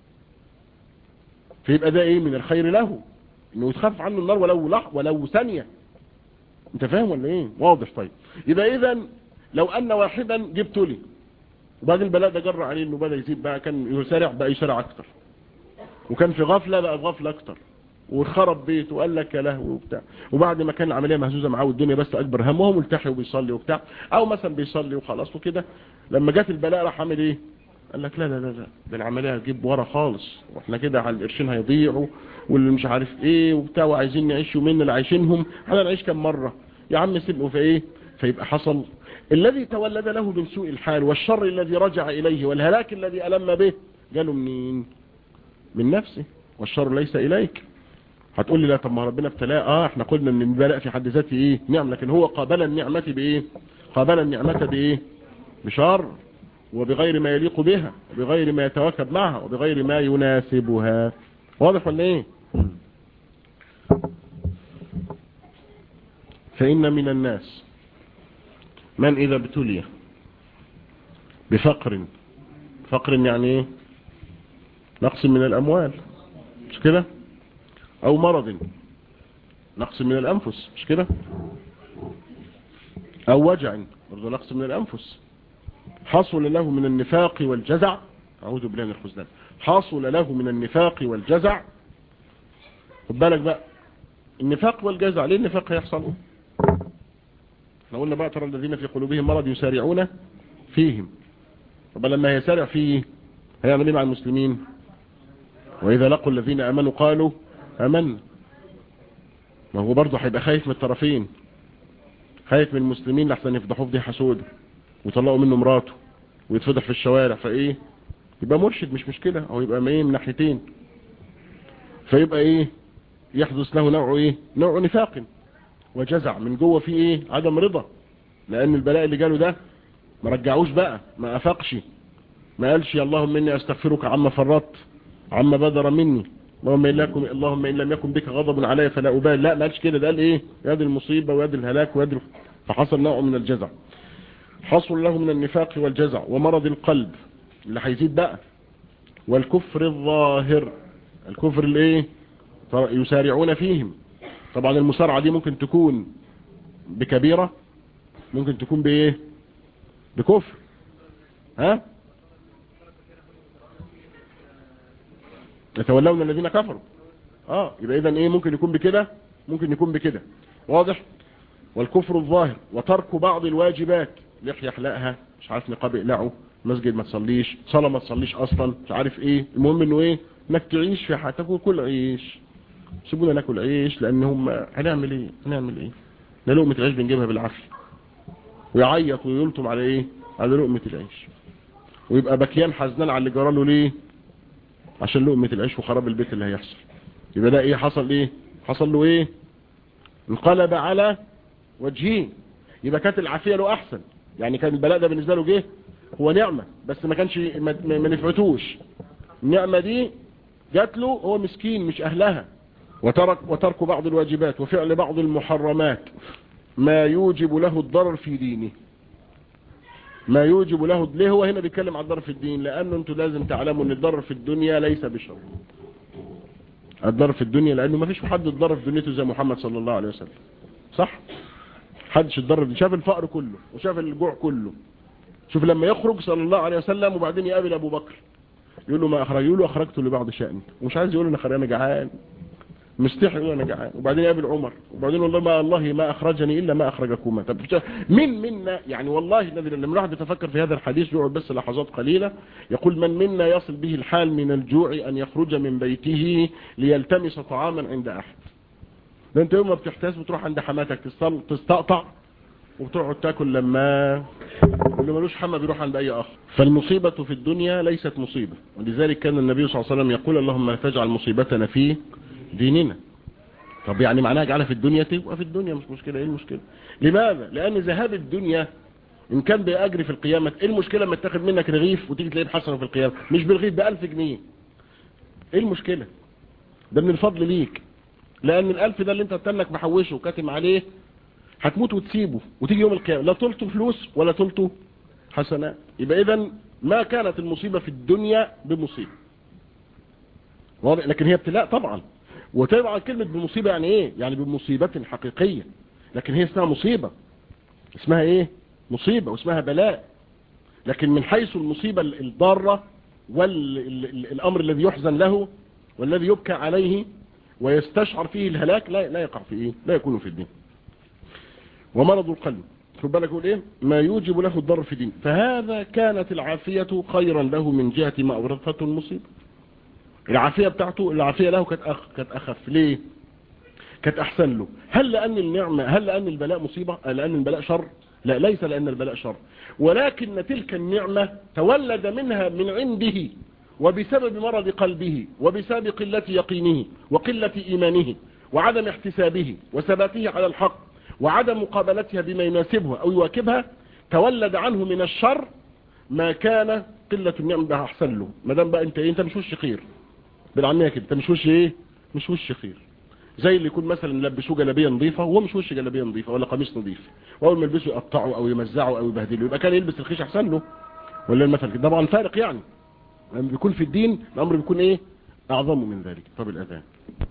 فيبقى ده ايه من الخير له انه يتخفف عنه النار ولو لح ولو ثانيه انت فاهم ولا ايه واضح طيب يبقى اذا لو ان واحدا جبت لي وبعد البلاء ده جر عليه انه بدا يزيد بقى كان يسارع بقى يسارع اكتر وكان في غفله بقى في غفله اكتر وخرب بيته وقال لك يا لهوي وبتاع وبعد ما كان العمليه مهزوزه معاه والدنيا بس اكبر همه هو ملتحي وبيصلي وبتاع او مثلا بيصلي وخلاص وكده لما جت البلاء راح عامل ايه قال لك لا لا لا لا ده العمليه هتجيب ورا خالص واحنا كده على القرشين هيضيعوا واللي مش عارف ايه وبتاع وعايزين نعيش يومين اللي عايشينهم احنا نعيش كم مره يا عم سيبه في ايه فيبقى حصل الذي تولد له من سوء الحال والشر الذي رجع اليه والهلاك الذي الم به جاله منين من نفسه والشر ليس اليك هتقول لي لا طب ما ربنا ابتلاه اه احنا قلنا ان البلاء في حد ذاته ايه نعم لكن هو قابل النعمه بايه قابل النعمه بايه بشر وبغير ما يليق بها وبغير ما يتواكب معها وبغير ما يناسبها واضح ولا ايه فإن من الناس من إذا ابتلي بفقر فقر يعني ايه نقص من الأموال مش كده أو مرض نقص من الأنفس مش كده أو وجع برضو نقص من الأنفس حصل له من النفاق والجزع أعوذ بالله من الخزلان حصل له من النفاق والجزع خد بالك بقى النفاق والجزع ليه النفاق هيحصل احنا قلنا بقى ترى الذين في قلوبهم مرض يسارعون فيهم طب لما يسارع فيه هيعمل ايه مع المسلمين واذا لقوا الذين امنوا قالوا امنا ما هو برضه هيبقى خايف من الطرفين خايف من المسلمين لحسن يفضحوه فضيحه سودة ويطلعوا منه مراته ويتفضح في الشوارع فايه يبقى مرشد مش مشكلة او يبقى ايه من ناحيتين فيبقى ايه يحدث له نوع ايه نوع نفاق وجزع من جوه فيه ايه عدم رضا لان البلاء اللي جاله ده ما رجعوش بقى ما افقش ما قالش اللهم اني استغفرك عما فرطت عما بدر مني اللهم إن, لكم اللهم إن لم يكن بك غضب علي فلا أبال لا ما قالش كده ده قال إيه يد المصيبة ويد الهلاك ويد فحصل نوع من الجزع حصل له من النفاق والجزع ومرض القلب اللي هيزيد بقى والكفر الظاهر الكفر اللي ايه يسارعون فيهم طبعا المسارعة دي ممكن تكون بكبيرة ممكن تكون بايه بكفر ها يتولون الذين كفروا اه يبقى اذا ايه ممكن يكون بكده ممكن يكون بكده واضح والكفر الظاهر وترك بعض الواجبات لحية يحلقها مش عارف نقاب يقلعه مسجد ما تصليش صلاة ما تصليش اصلا مش عارف ايه المهم انه ايه انك تعيش في حياتك وكل عيش سيبونا ناكل عيش لان هم هنعمل ايه هنعمل ايه ده لقمه العيش بنجيبها بالعافيه ويعيط ويلطم على ايه على لقمه العيش ويبقى بكيان حزنان على اللي جرى له ليه عشان لقمه العيش وخراب البيت اللي هيحصل يبقى ده ايه حصل ايه حصل له ايه انقلب على وجهه يبقى كانت العافيه له احسن يعني كان البلاء ده بالنسبه له جه هو نعمه بس ما كانش ما, ما نفعتوش النعمه دي جات له هو مسكين مش اهلها وترك وترك بعض الواجبات وفعل بعض المحرمات ما يوجب له الضرر في دينه ما يوجب له ليه هو هنا بيتكلم عن الضرر في الدين لانه انتوا لازم تعلموا ان الضرر في الدنيا ليس بشر الضرر في الدنيا لانه ما فيش حد اتضرر في دنيته زي محمد صلى الله عليه وسلم صح حدش اتضرر شاف الفقر كله وشاف الجوع كله شوف لما يخرج صلى الله عليه وسلم وبعدين يقابل ابو بكر يقول له ما اخرج يقول له اخرجته لبعض شأني ومش عايز يقول انا انا جعان مستحي يقول انا جعان وبعدين يقابل عمر وبعدين والله ما الله ما اخرجني الا ما اخرجكما طب من منا يعني والله الذي لما الواحد يتفكر في هذا الحديث يقعد بس لحظات قليله يقول من منا يصل به الحال من الجوع ان يخرج من بيته ليلتمس طعاما عند احد ده انت يوم ما بتحتاس بتروح عند حماتك تستقطع وبتقعد تاكل لما واللي ملوش حما بيروح عند اي اخر فالمصيبة في الدنيا ليست مصيبة ولذلك كان النبي صلى الله عليه وسلم يقول اللهم لا تجعل مصيبتنا في ديننا طب يعني معناها اجعلها في الدنيا تبقى في الدنيا مش مشكلة ايه المشكلة لماذا لان ذهاب الدنيا ان كان بأجري في القيامة ايه المشكلة لما تاخد منك رغيف وتيجي تلاقيه بحسنه في القيامة مش بالرغيف بألف جنيه ايه المشكلة ده من الفضل ليك لان الالف ده اللي انت تنك محوشه وكاتم عليه هتموت وتسيبه وتيجي يوم القيامة لا طلته فلوس ولا طلته حسنات يبقى اذا ما كانت المصيبة في الدنيا بمصيبة واضح لكن هي ابتلاء طبعا وطبعا كلمة بمصيبة يعني ايه يعني بمصيبة حقيقية لكن هي اسمها مصيبة اسمها ايه مصيبة واسمها بلاء لكن من حيث المصيبة الضارة والامر الذي يحزن له والذي يبكى عليه ويستشعر فيه الهلاك لا لا يقع في ايه لا يكون في الدين ومرض القلب خد بالك يقول ايه ما يوجب له الضرر في الدين فهذا كانت العافية خيرا له من جهة ما اورثته المصيبة العافية بتاعته العافية له كانت أخ كانت اخف ليه كانت احسن له هل لان النعمة هل لان البلاء مصيبة لان البلاء شر لا ليس لان البلاء شر ولكن تلك النعمة تولد منها من عنده وبسبب مرض قلبه وبسبب قلة يقينه وقلة إيمانه وعدم احتسابه وثباته على الحق وعدم مقابلتها بما يناسبها أو يواكبها تولد عنه من الشر ما كان قلة النعم بها أحسن له ما دام بقى انت ايه انت مش وش خير بالعامية كده انت مش وش ايه مش وش خير زي اللي يكون مثلا لبسوه جلابيه نظيفه وهو مش وش جلابيه نظيفه ولا قميص نظيف واول ما يلبسه يقطعه او يمزعه او يبهدله يبقى كان يلبس الخيش احسن له ولا المثل كده طبعا فارق يعني لما بيكون في الدين الامر بيكون ايه اعظم من ذلك طب الاذان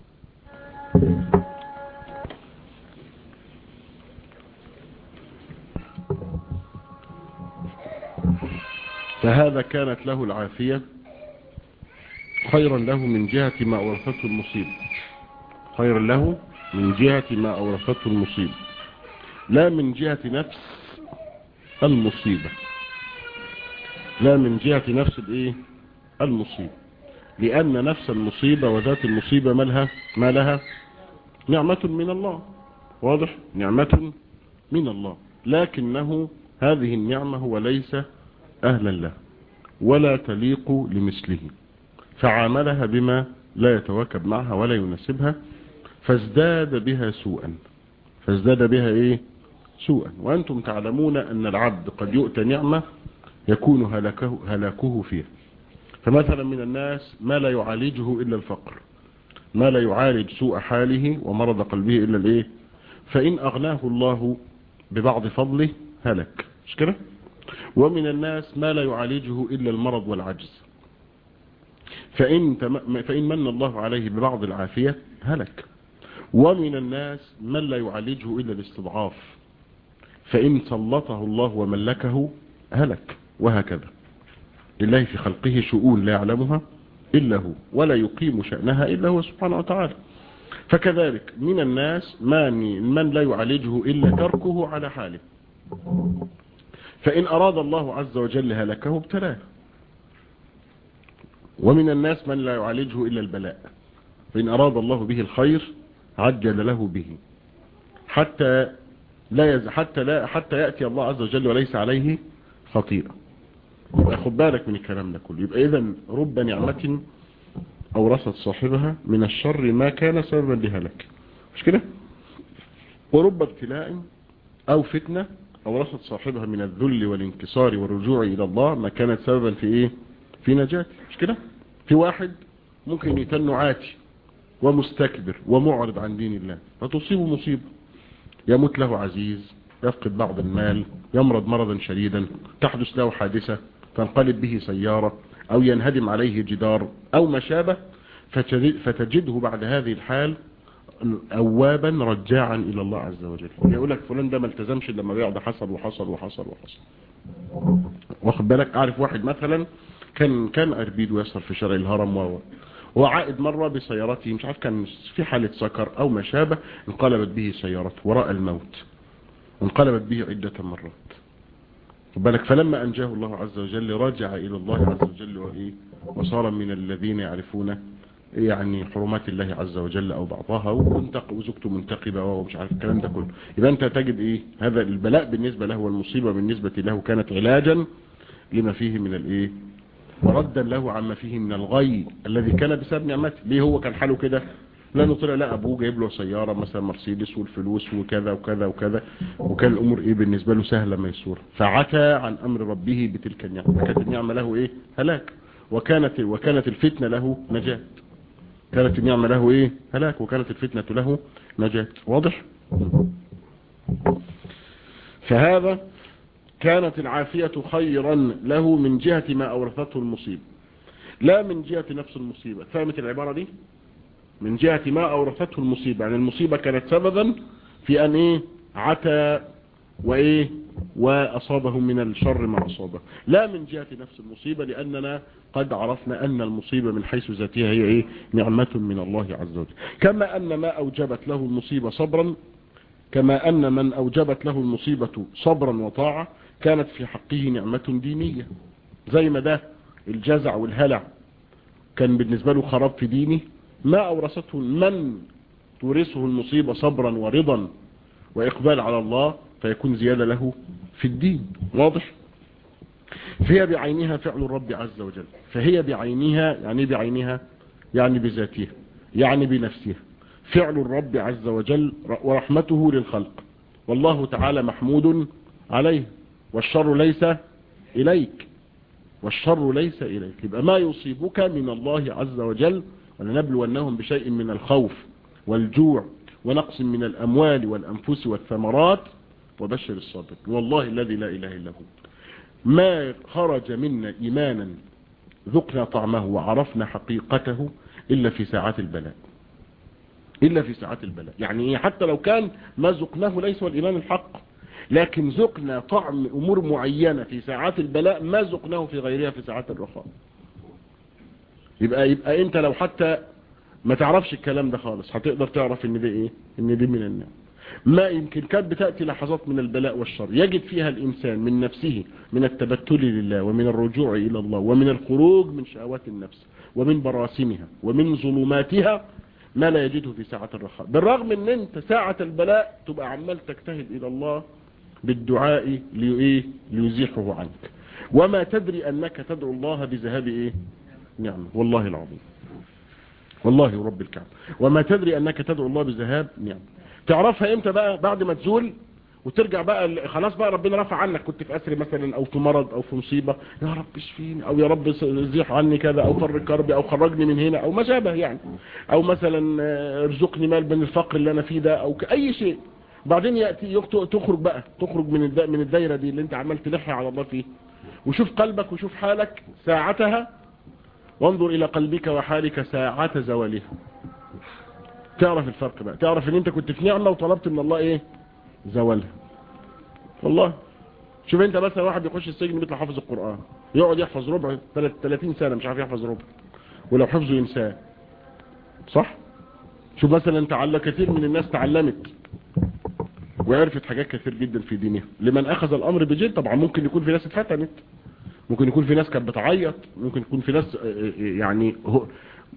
فهذا كانت له العافية خيرا له من جهة ما أورثته المصيبة خيرا له من جهة ما أورثته المصيبة لا من جهة نفس المصيبة لا من جهة نفس الايه المصيبة لأن نفس المصيبة وذات المصيبة ما لها ما لها نعمة من الله واضح نعمة من الله لكنه هذه النعمة هو ليس أهلا له ولا تليق لمثله فعاملها بما لا يتواكب معها ولا يناسبها فازداد بها سوءا فازداد بها ايه سوءا وأنتم تعلمون أن العبد قد يؤتى نعمة يكون هلاكه, هلاكه فيها فمثلا من الناس ما لا يعالجه إلا الفقر ما لا يعالج سوء حاله ومرض قلبه إلا الايه فإن أغناه الله ببعض فضله هلك مش كده ومن الناس ما لا يعالجه إلا المرض والعجز فإن, تم... فإن من الله عليه ببعض العافية هلك ومن الناس من لا يعالجه إلا الاستضعاف فإن سلطه الله وملكه هلك وهكذا لله في خلقه شؤون لا يعلمها إلا هو ولا يقيم شأنها إلا هو سبحانه وتعالى فكذلك من الناس من, من لا يعالجه إلا تركه على حاله فإن أراد الله عز وجل هلكه ابتلاه ومن الناس من لا يعالجه إلا البلاء فإن أراد الله به الخير عجل له به حتى لا يز... حتى لا حتى يأتي الله عز وجل وليس عليه خطيئة يبقى خد بالك من الكلام ده كله يبقى إذا رب نعمة أورثت صاحبها من الشر ما كان سببا لهلاك مش كده ورب ابتلاء أو فتنة أورثت صاحبها من الذل والانكسار والرجوع إلى الله ما كانت سببا في إيه في نجاة مش كده في واحد ممكن يتنه عاتي ومستكبر ومعرض عن دين الله فتصيبه مصيبة يموت له عزيز يفقد بعض المال يمرض مرضا شديدا تحدث له حادثة تنقلب به سيارة أو ينهدم عليه جدار أو ما شابه فتجده بعد هذه الحال أوابا رجاعا إلى الله عز وجل يقول لك فلان ده ما التزمش لما بيقعد حصل وحصل وحصل وحصل واخد بالك أعرف واحد مثلا كان كان أربيد ويسهر في شارع الهرم و وعائد مرة بسيارته مش عارف كان في حالة سكر أو ما شابه انقلبت به سيارته وراء الموت انقلبت به عدة مرات بالك فلما أنجاه الله عز وجل رجع إلى الله عز وجل وإيه وصار من الذين يعرفون يعني حرمات الله عز وجل أو بعضها وزوجته منتقبة ومش عارف الكلام ده كله يبقى أنت تجد إيه هذا البلاء بالنسبة له والمصيبة بالنسبة له كانت علاجا لما فيه من الإيه وردا له عما فيه من الغي الذي كان بسبب نعمته ليه هو كان حاله كده لانه طلع لا ابوه جايب له سياره مثلا مرسيدس والفلوس وكذا وكذا وكذا وكان الامور ايه بالنسبه له سهله ميسوره فعتى عن امر ربه بتلك النعمه كانت النعمه له ايه هلاك وكانت وكانت الفتنه له نجاه كانت النعمه له ايه هلاك وكانت الفتنه له نجاه واضح فهذا كانت العافية خيرا له من جهة ما أورثته المصيبة لا من جهة نفس المصيبة فهمت العبارة دي من جهة ما أورثته المصيبة يعني المصيبة كانت سببا في أن إيه عتى وإيه وأصابه من الشر ما أصابه لا من جهة نفس المصيبة لأننا قد عرفنا أن المصيبة من حيث ذاتها هي إيه نعمة من الله عز وجل كما أن ما أوجبت له المصيبة صبرا كما أن من أوجبت له المصيبة صبرا وطاعة كانت في حقه نعمة دينية زي ما ده الجزع والهلع كان بالنسبة له خراب في دينه ما أورثته من تورثه المصيبة صبرا ورضا وإقبال على الله فيكون زيادة له في الدين واضح فهي بعينها فعل الرب عز وجل فهي بعينها يعني بعينها يعني بذاتها يعني بنفسها فعل الرب عز وجل ورحمته للخلق والله تعالى محمود عليه والشر ليس إليك والشر ليس إليك يبقى ما يصيبك من الله عز وجل ولنبلونهم بشيء من الخوف والجوع ونقص من الأموال والأنفس والثمرات وبشر الصابر والله الذي لا إله إلا هو ما خرج منا إيمانا ذقنا طعمه وعرفنا حقيقته إلا في ساعات البلاء إلا في ساعات البلاء يعني حتى لو كان ما ذقناه ليس الإيمان الحق لكن ذقنا طعم أمور معينة في ساعات البلاء ما ذقناه في غيرها في ساعات الرخاء يبقى يبقى انت لو حتى ما تعرفش الكلام ده خالص هتقدر تعرف ان ده ايه ان دي من النعم ما يمكن كانت بتأتي لحظات من البلاء والشر يجد فيها الإنسان من نفسه من التبتل لله ومن الرجوع إلى الله ومن الخروج من شهوات النفس ومن براسمها ومن ظلماتها ما لا يجده في ساعة الرخاء بالرغم ان انت ساعة البلاء تبقى عمال تجتهد الى الله بالدعاء لإيه ليزيحه عنك وما تدري انك تدعو الله بذهاب ايه نعمة والله العظيم والله رب الكعبة وما تدري انك تدعو الله بذهاب نعمة تعرفها امتى بقى بعد ما تزول وترجع بقى خلاص بقى ربنا رفع عنك كنت في اسر مثلا او في مرض او في مصيبة يا رب اشفيني او يا رب زيح عني كذا او فر كربي او خرجني من هنا او ما شابه يعني او مثلا ارزقني مال من الفقر اللي انا فيه ده او اي شيء بعدين ياتي تخرج بقى تخرج من من الدايره دي اللي انت عمال تلح على الله فيه وشوف قلبك وشوف حالك ساعتها وانظر الى قلبك وحالك ساعة زوالها تعرف الفرق بقى تعرف ان انت كنت في نعمة وطلبت من الله ايه زوالها والله شوف انت مثلا واحد يخش السجن بيطلع حافظ القرآن يقعد يحفظ ربع 30 سنة مش عارف يحفظ ربع ولو حفظه ينساه صح شوف مثلا انت على كثير من الناس تعلمت وعرفت حاجات كثير جدا في دينها لمن اخذ الامر بجد طبعا ممكن يكون في ناس اتفتنت ممكن يكون في ناس كانت بتعيط ممكن يكون في ناس يعني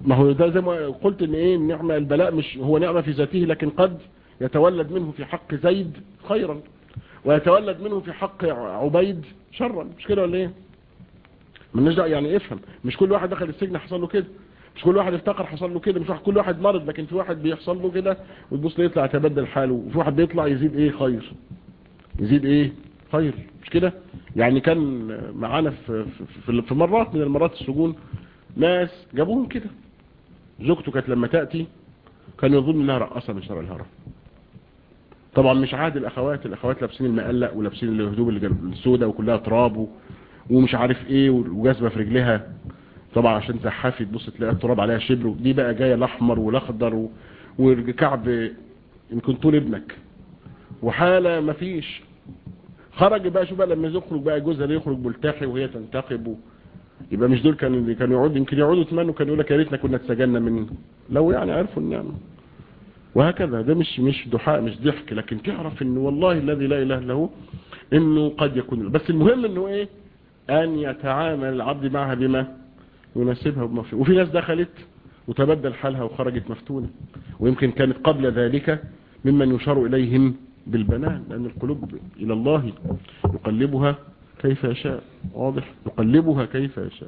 ما هو ده زي ما قلت ان ايه النعمة البلاء مش هو نعمة في ذاته لكن قد يتولد منه في حق زيد خيرا ويتولد منه في حق عبيد شرا مش كده ولا ايه من نجد يعني افهم مش كل واحد دخل السجن حصل له كده مش كل واحد افتقر حصل له كده مش واحد كل واحد مرض لكن في واحد بيحصل له كده وتبص يطلع يتبدل حاله وفي واحد بيطلع يزيد ايه خير يزيد ايه خير مش كده يعني كان معانا في, في, في مرات من المرات السجون ناس جابوهم كده زوجته كانت لما تأتي كان يظن انها رقصة من شرع الهرم طبعا مش عاد الاخوات الاخوات لابسين المقلق ولابسين الهدوم السوداء وكلها تراب ومش عارف ايه وجاذبه في رجلها طبعا عشان زحافي تبص تلاقي التراب عليها شبر ودي بقى جايه الاحمر والاخضر وكعب يمكن طول ابنك وحاله مفيش خرج بقى شو بقى لما يخرج بقى جوزها ده يخرج ملتحي وهي تنتقب و... يبقى مش دول كانوا كانوا يقعدوا يمكن يقعدوا يتمنوا كانوا يقول لك يا ريتنا كنا اتسجلنا من لو يعني عرفوا النعمه وهكذا ده مش مش دحاء مش ضحك لكن تعرف ان والله الذي لا اله الا هو انه قد يكون بس المهم انه ايه ان يتعامل العبد معها بما يناسبها وبما فيه وفي ناس دخلت وتبدل حالها وخرجت مفتونة ويمكن كانت قبل ذلك ممن يشار اليهم بالبنان لان القلوب الى الله يقلبها كيف يشاء واضح يقلبها كيف يشاء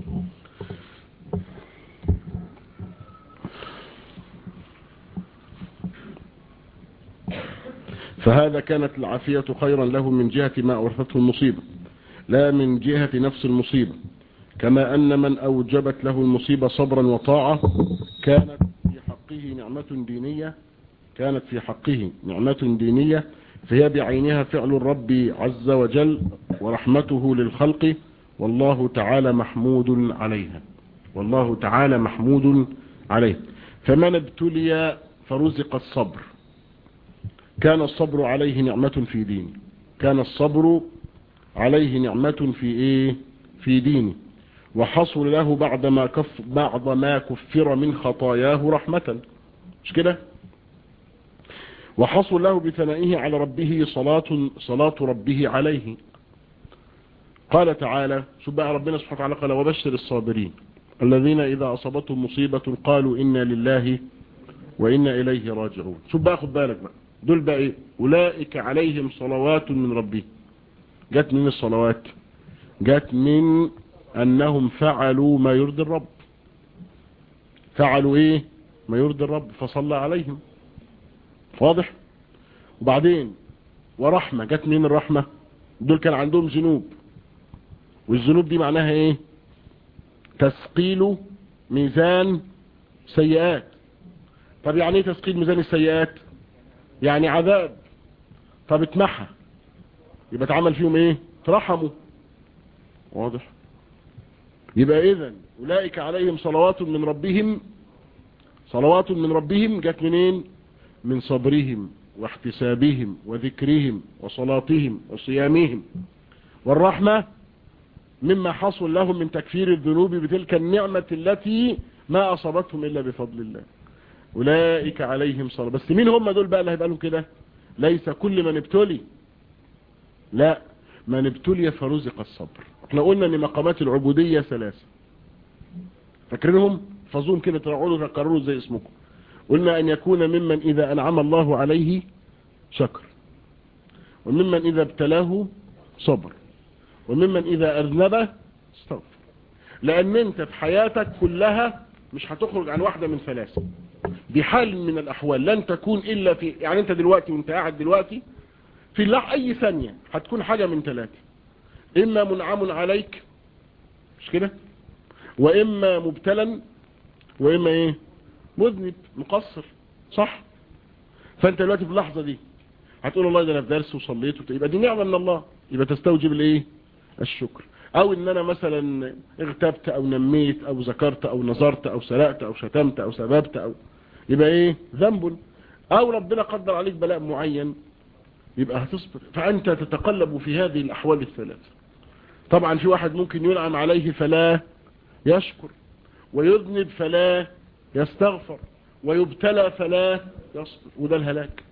فهذا كانت العافية خيرا له من جهة ما أورثته المصيبة لا من جهة نفس المصيبة كما أن من أوجبت له المصيبة صبرا وطاعة كانت في حقه نعمة دينية كانت في حقه نعمة دينية فهي بعينها فعل الرب عز وجل ورحمته للخلق والله تعالى محمود عليها والله تعالى محمود عليه فمن ابتلي فرزق الصبر كان الصبر عليه نعمة في دينه كان الصبر عليه نعمة في ايه في دينه وحصل له بعد ما كف بعد ما كفر من خطاياه رحمة مش كده وحصل له بثنائه على ربه صلاة صلاة ربه عليه قال تعالى شوف بقى ربنا سبحانه وتعالى قال وبشر الصابرين الذين إذا أصابتهم مصيبة قالوا إنا لله وإنا إليه راجعون شوف بقى خد بالك بقى دول بقى ايه اولئك عليهم صلوات من ربهم جت من الصلوات جت من انهم فعلوا ما يرضي الرب فعلوا ايه ما يرضي الرب فصلى عليهم واضح وبعدين ورحمة جت من الرحمة دول كان عندهم ذنوب والذنوب دي معناها ايه تثقيل ميزان سيئات طب يعني ايه تثقيل ميزان السيئات يعني عذاب طب اتمحى يبقى اتعمل فيهم ايه ترحموا واضح يبقى اذا اولئك عليهم صلوات من ربهم صلوات من ربهم جت منين من صبرهم واحتسابهم وذكرهم وصلاتهم وصيامهم والرحمة مما حصل لهم من تكفير الذنوب بتلك النعمة التي ما أصابتهم إلا بفضل الله أولئك عليهم صلاة بس مين هم دول بقى اللي هيبقى لهم كده ليس كل من ابتلي لا من ابتلي فرزق الصبر احنا قلنا ان مقامات العبودية ثلاثة فاكرينهم فظون كده تقعدوا تقرروا زي اسمكم قلنا ان يكون ممن اذا انعم الله عليه شكر وممن اذا ابتلاه صبر وممن اذا اذنب استغفر لان انت في حياتك كلها مش هتخرج عن واحدة من ثلاثة بحال من الاحوال لن تكون الا في يعني انت دلوقتي وانت قاعد دلوقتي في الله اي ثانية هتكون حاجة من ثلاثة اما منعم عليك مش كده واما مبتلا واما ايه مذنب مقصر صح فانت دلوقتي في اللحظة دي هتقول الله ده انا في درس وصليت يبقى دي نعمة من الله يبقى تستوجب الايه الشكر او ان انا مثلا اغتبت او نميت او ذكرت او نظرت او سرقت او شتمت او سببت او يبقى ايه ذنب او ربنا قدر عليك بلاء معين يبقى هتصبر فانت تتقلب في هذه الاحوال الثلاثة طبعا في واحد ممكن ينعم عليه فلا يشكر ويذنب فلا يستغفر ويبتلى فلا يصبر وده الهلاك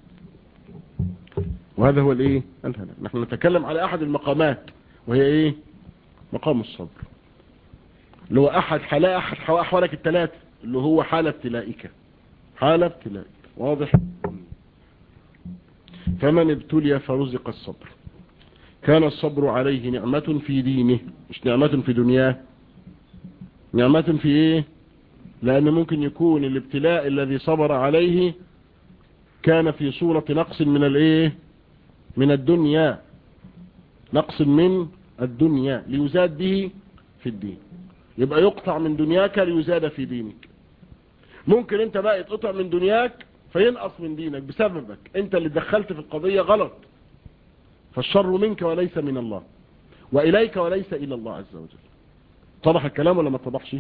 وهذا هو الايه الهلاك نحن نتكلم على احد المقامات وهي ايه مقام الصبر اللي هو احد حلا احد احوالك الثلاثه اللي هو حال ابتلائك حال ابتلائك واضح فمن ابتلي فرزق الصبر كان الصبر عليه نعمة في دينه مش نعمة في دنياه نعمة في ايه لان ممكن يكون الابتلاء الذي صبر عليه كان في صورة نقص من الايه من الدنيا نقص من الدنيا ليزاد به في الدين يبقى يقطع من دنياك ليزاد في دينك ممكن انت بقى يتقطع من دنياك فينقص من دينك بسببك انت اللي دخلت في القضية غلط فالشر منك وليس من الله وإليك وليس إلى الله عز وجل اتضح الكلام ولا ما اتضحش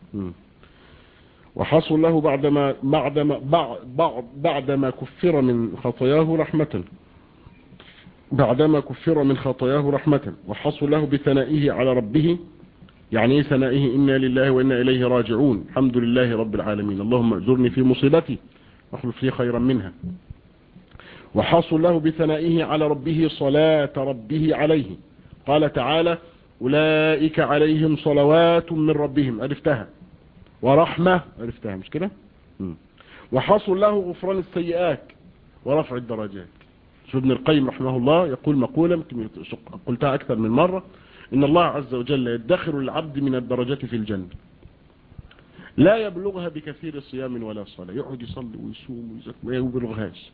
وحصل له بعدما بعدما بعد بعدما كفر من خطاياه رحمة بعدما كفر من خطاياه رحمة وحصل له بثنائه على ربه يعني ايه ثنائه إنا لله وإنا إليه راجعون الحمد لله رب العالمين اللهم اجرني في مصيبتي واخلف لي خيرا منها وحصل له بثنائه على ربه صلاة ربه عليه قال تعالى أولئك عليهم صلوات من ربهم عرفتها ورحمة عرفتها مش كده وحصل له غفران السيئات ورفع الدرجات شو ابن القيم رحمه الله يقول مقولة قلتها أكثر من مرة إن الله عز وجل يدخر العبد من الدرجات في الجنة لا يبلغها بكثير صيام ولا صلاة يقعد يصلي ويصوم ويزكي ما يبلغهاش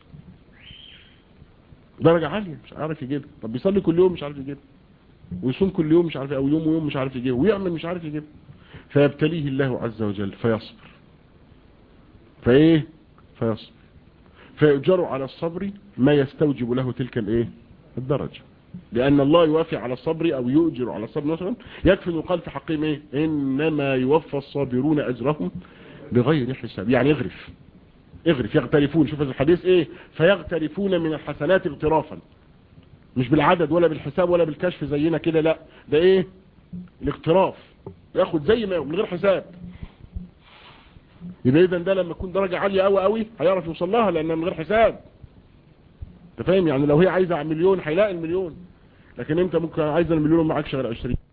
درجة عالية مش عارف يجيبها طب بيصلي كل يوم مش عارف يجيبها ويصوم كل يوم مش عارف او يوم ويوم مش عارف يجيبها ويعمل مش عارف يجيبها فيبتليه الله عز وجل فيصبر فايه فيصبر فيؤجر على الصبر ما يستوجب له تلك الايه الدرجة لأن الله يوافي على الصبر أو يؤجر على الصبر مثلا يكفي أن يقال في حقهم إيه إنما يوفى الصابرون أجرهم بغير حساب يعني يغرف اغرف يغترفون شوف الحديث ايه فيغترفون من الحسنات اغترافا مش بالعدد ولا بالحساب ولا بالكشف زينا كده لا ده ايه الاغتراف ياخد زي ما من غير حساب يبقى اذا ده لما يكون درجة عالية قوي قوي هيعرف يوصل لها لانها من غير حساب انت فاهم يعني لو هي عايزة مليون هيلاقي المليون لكن انت ممكن عايزة المليون ومعكش غير 20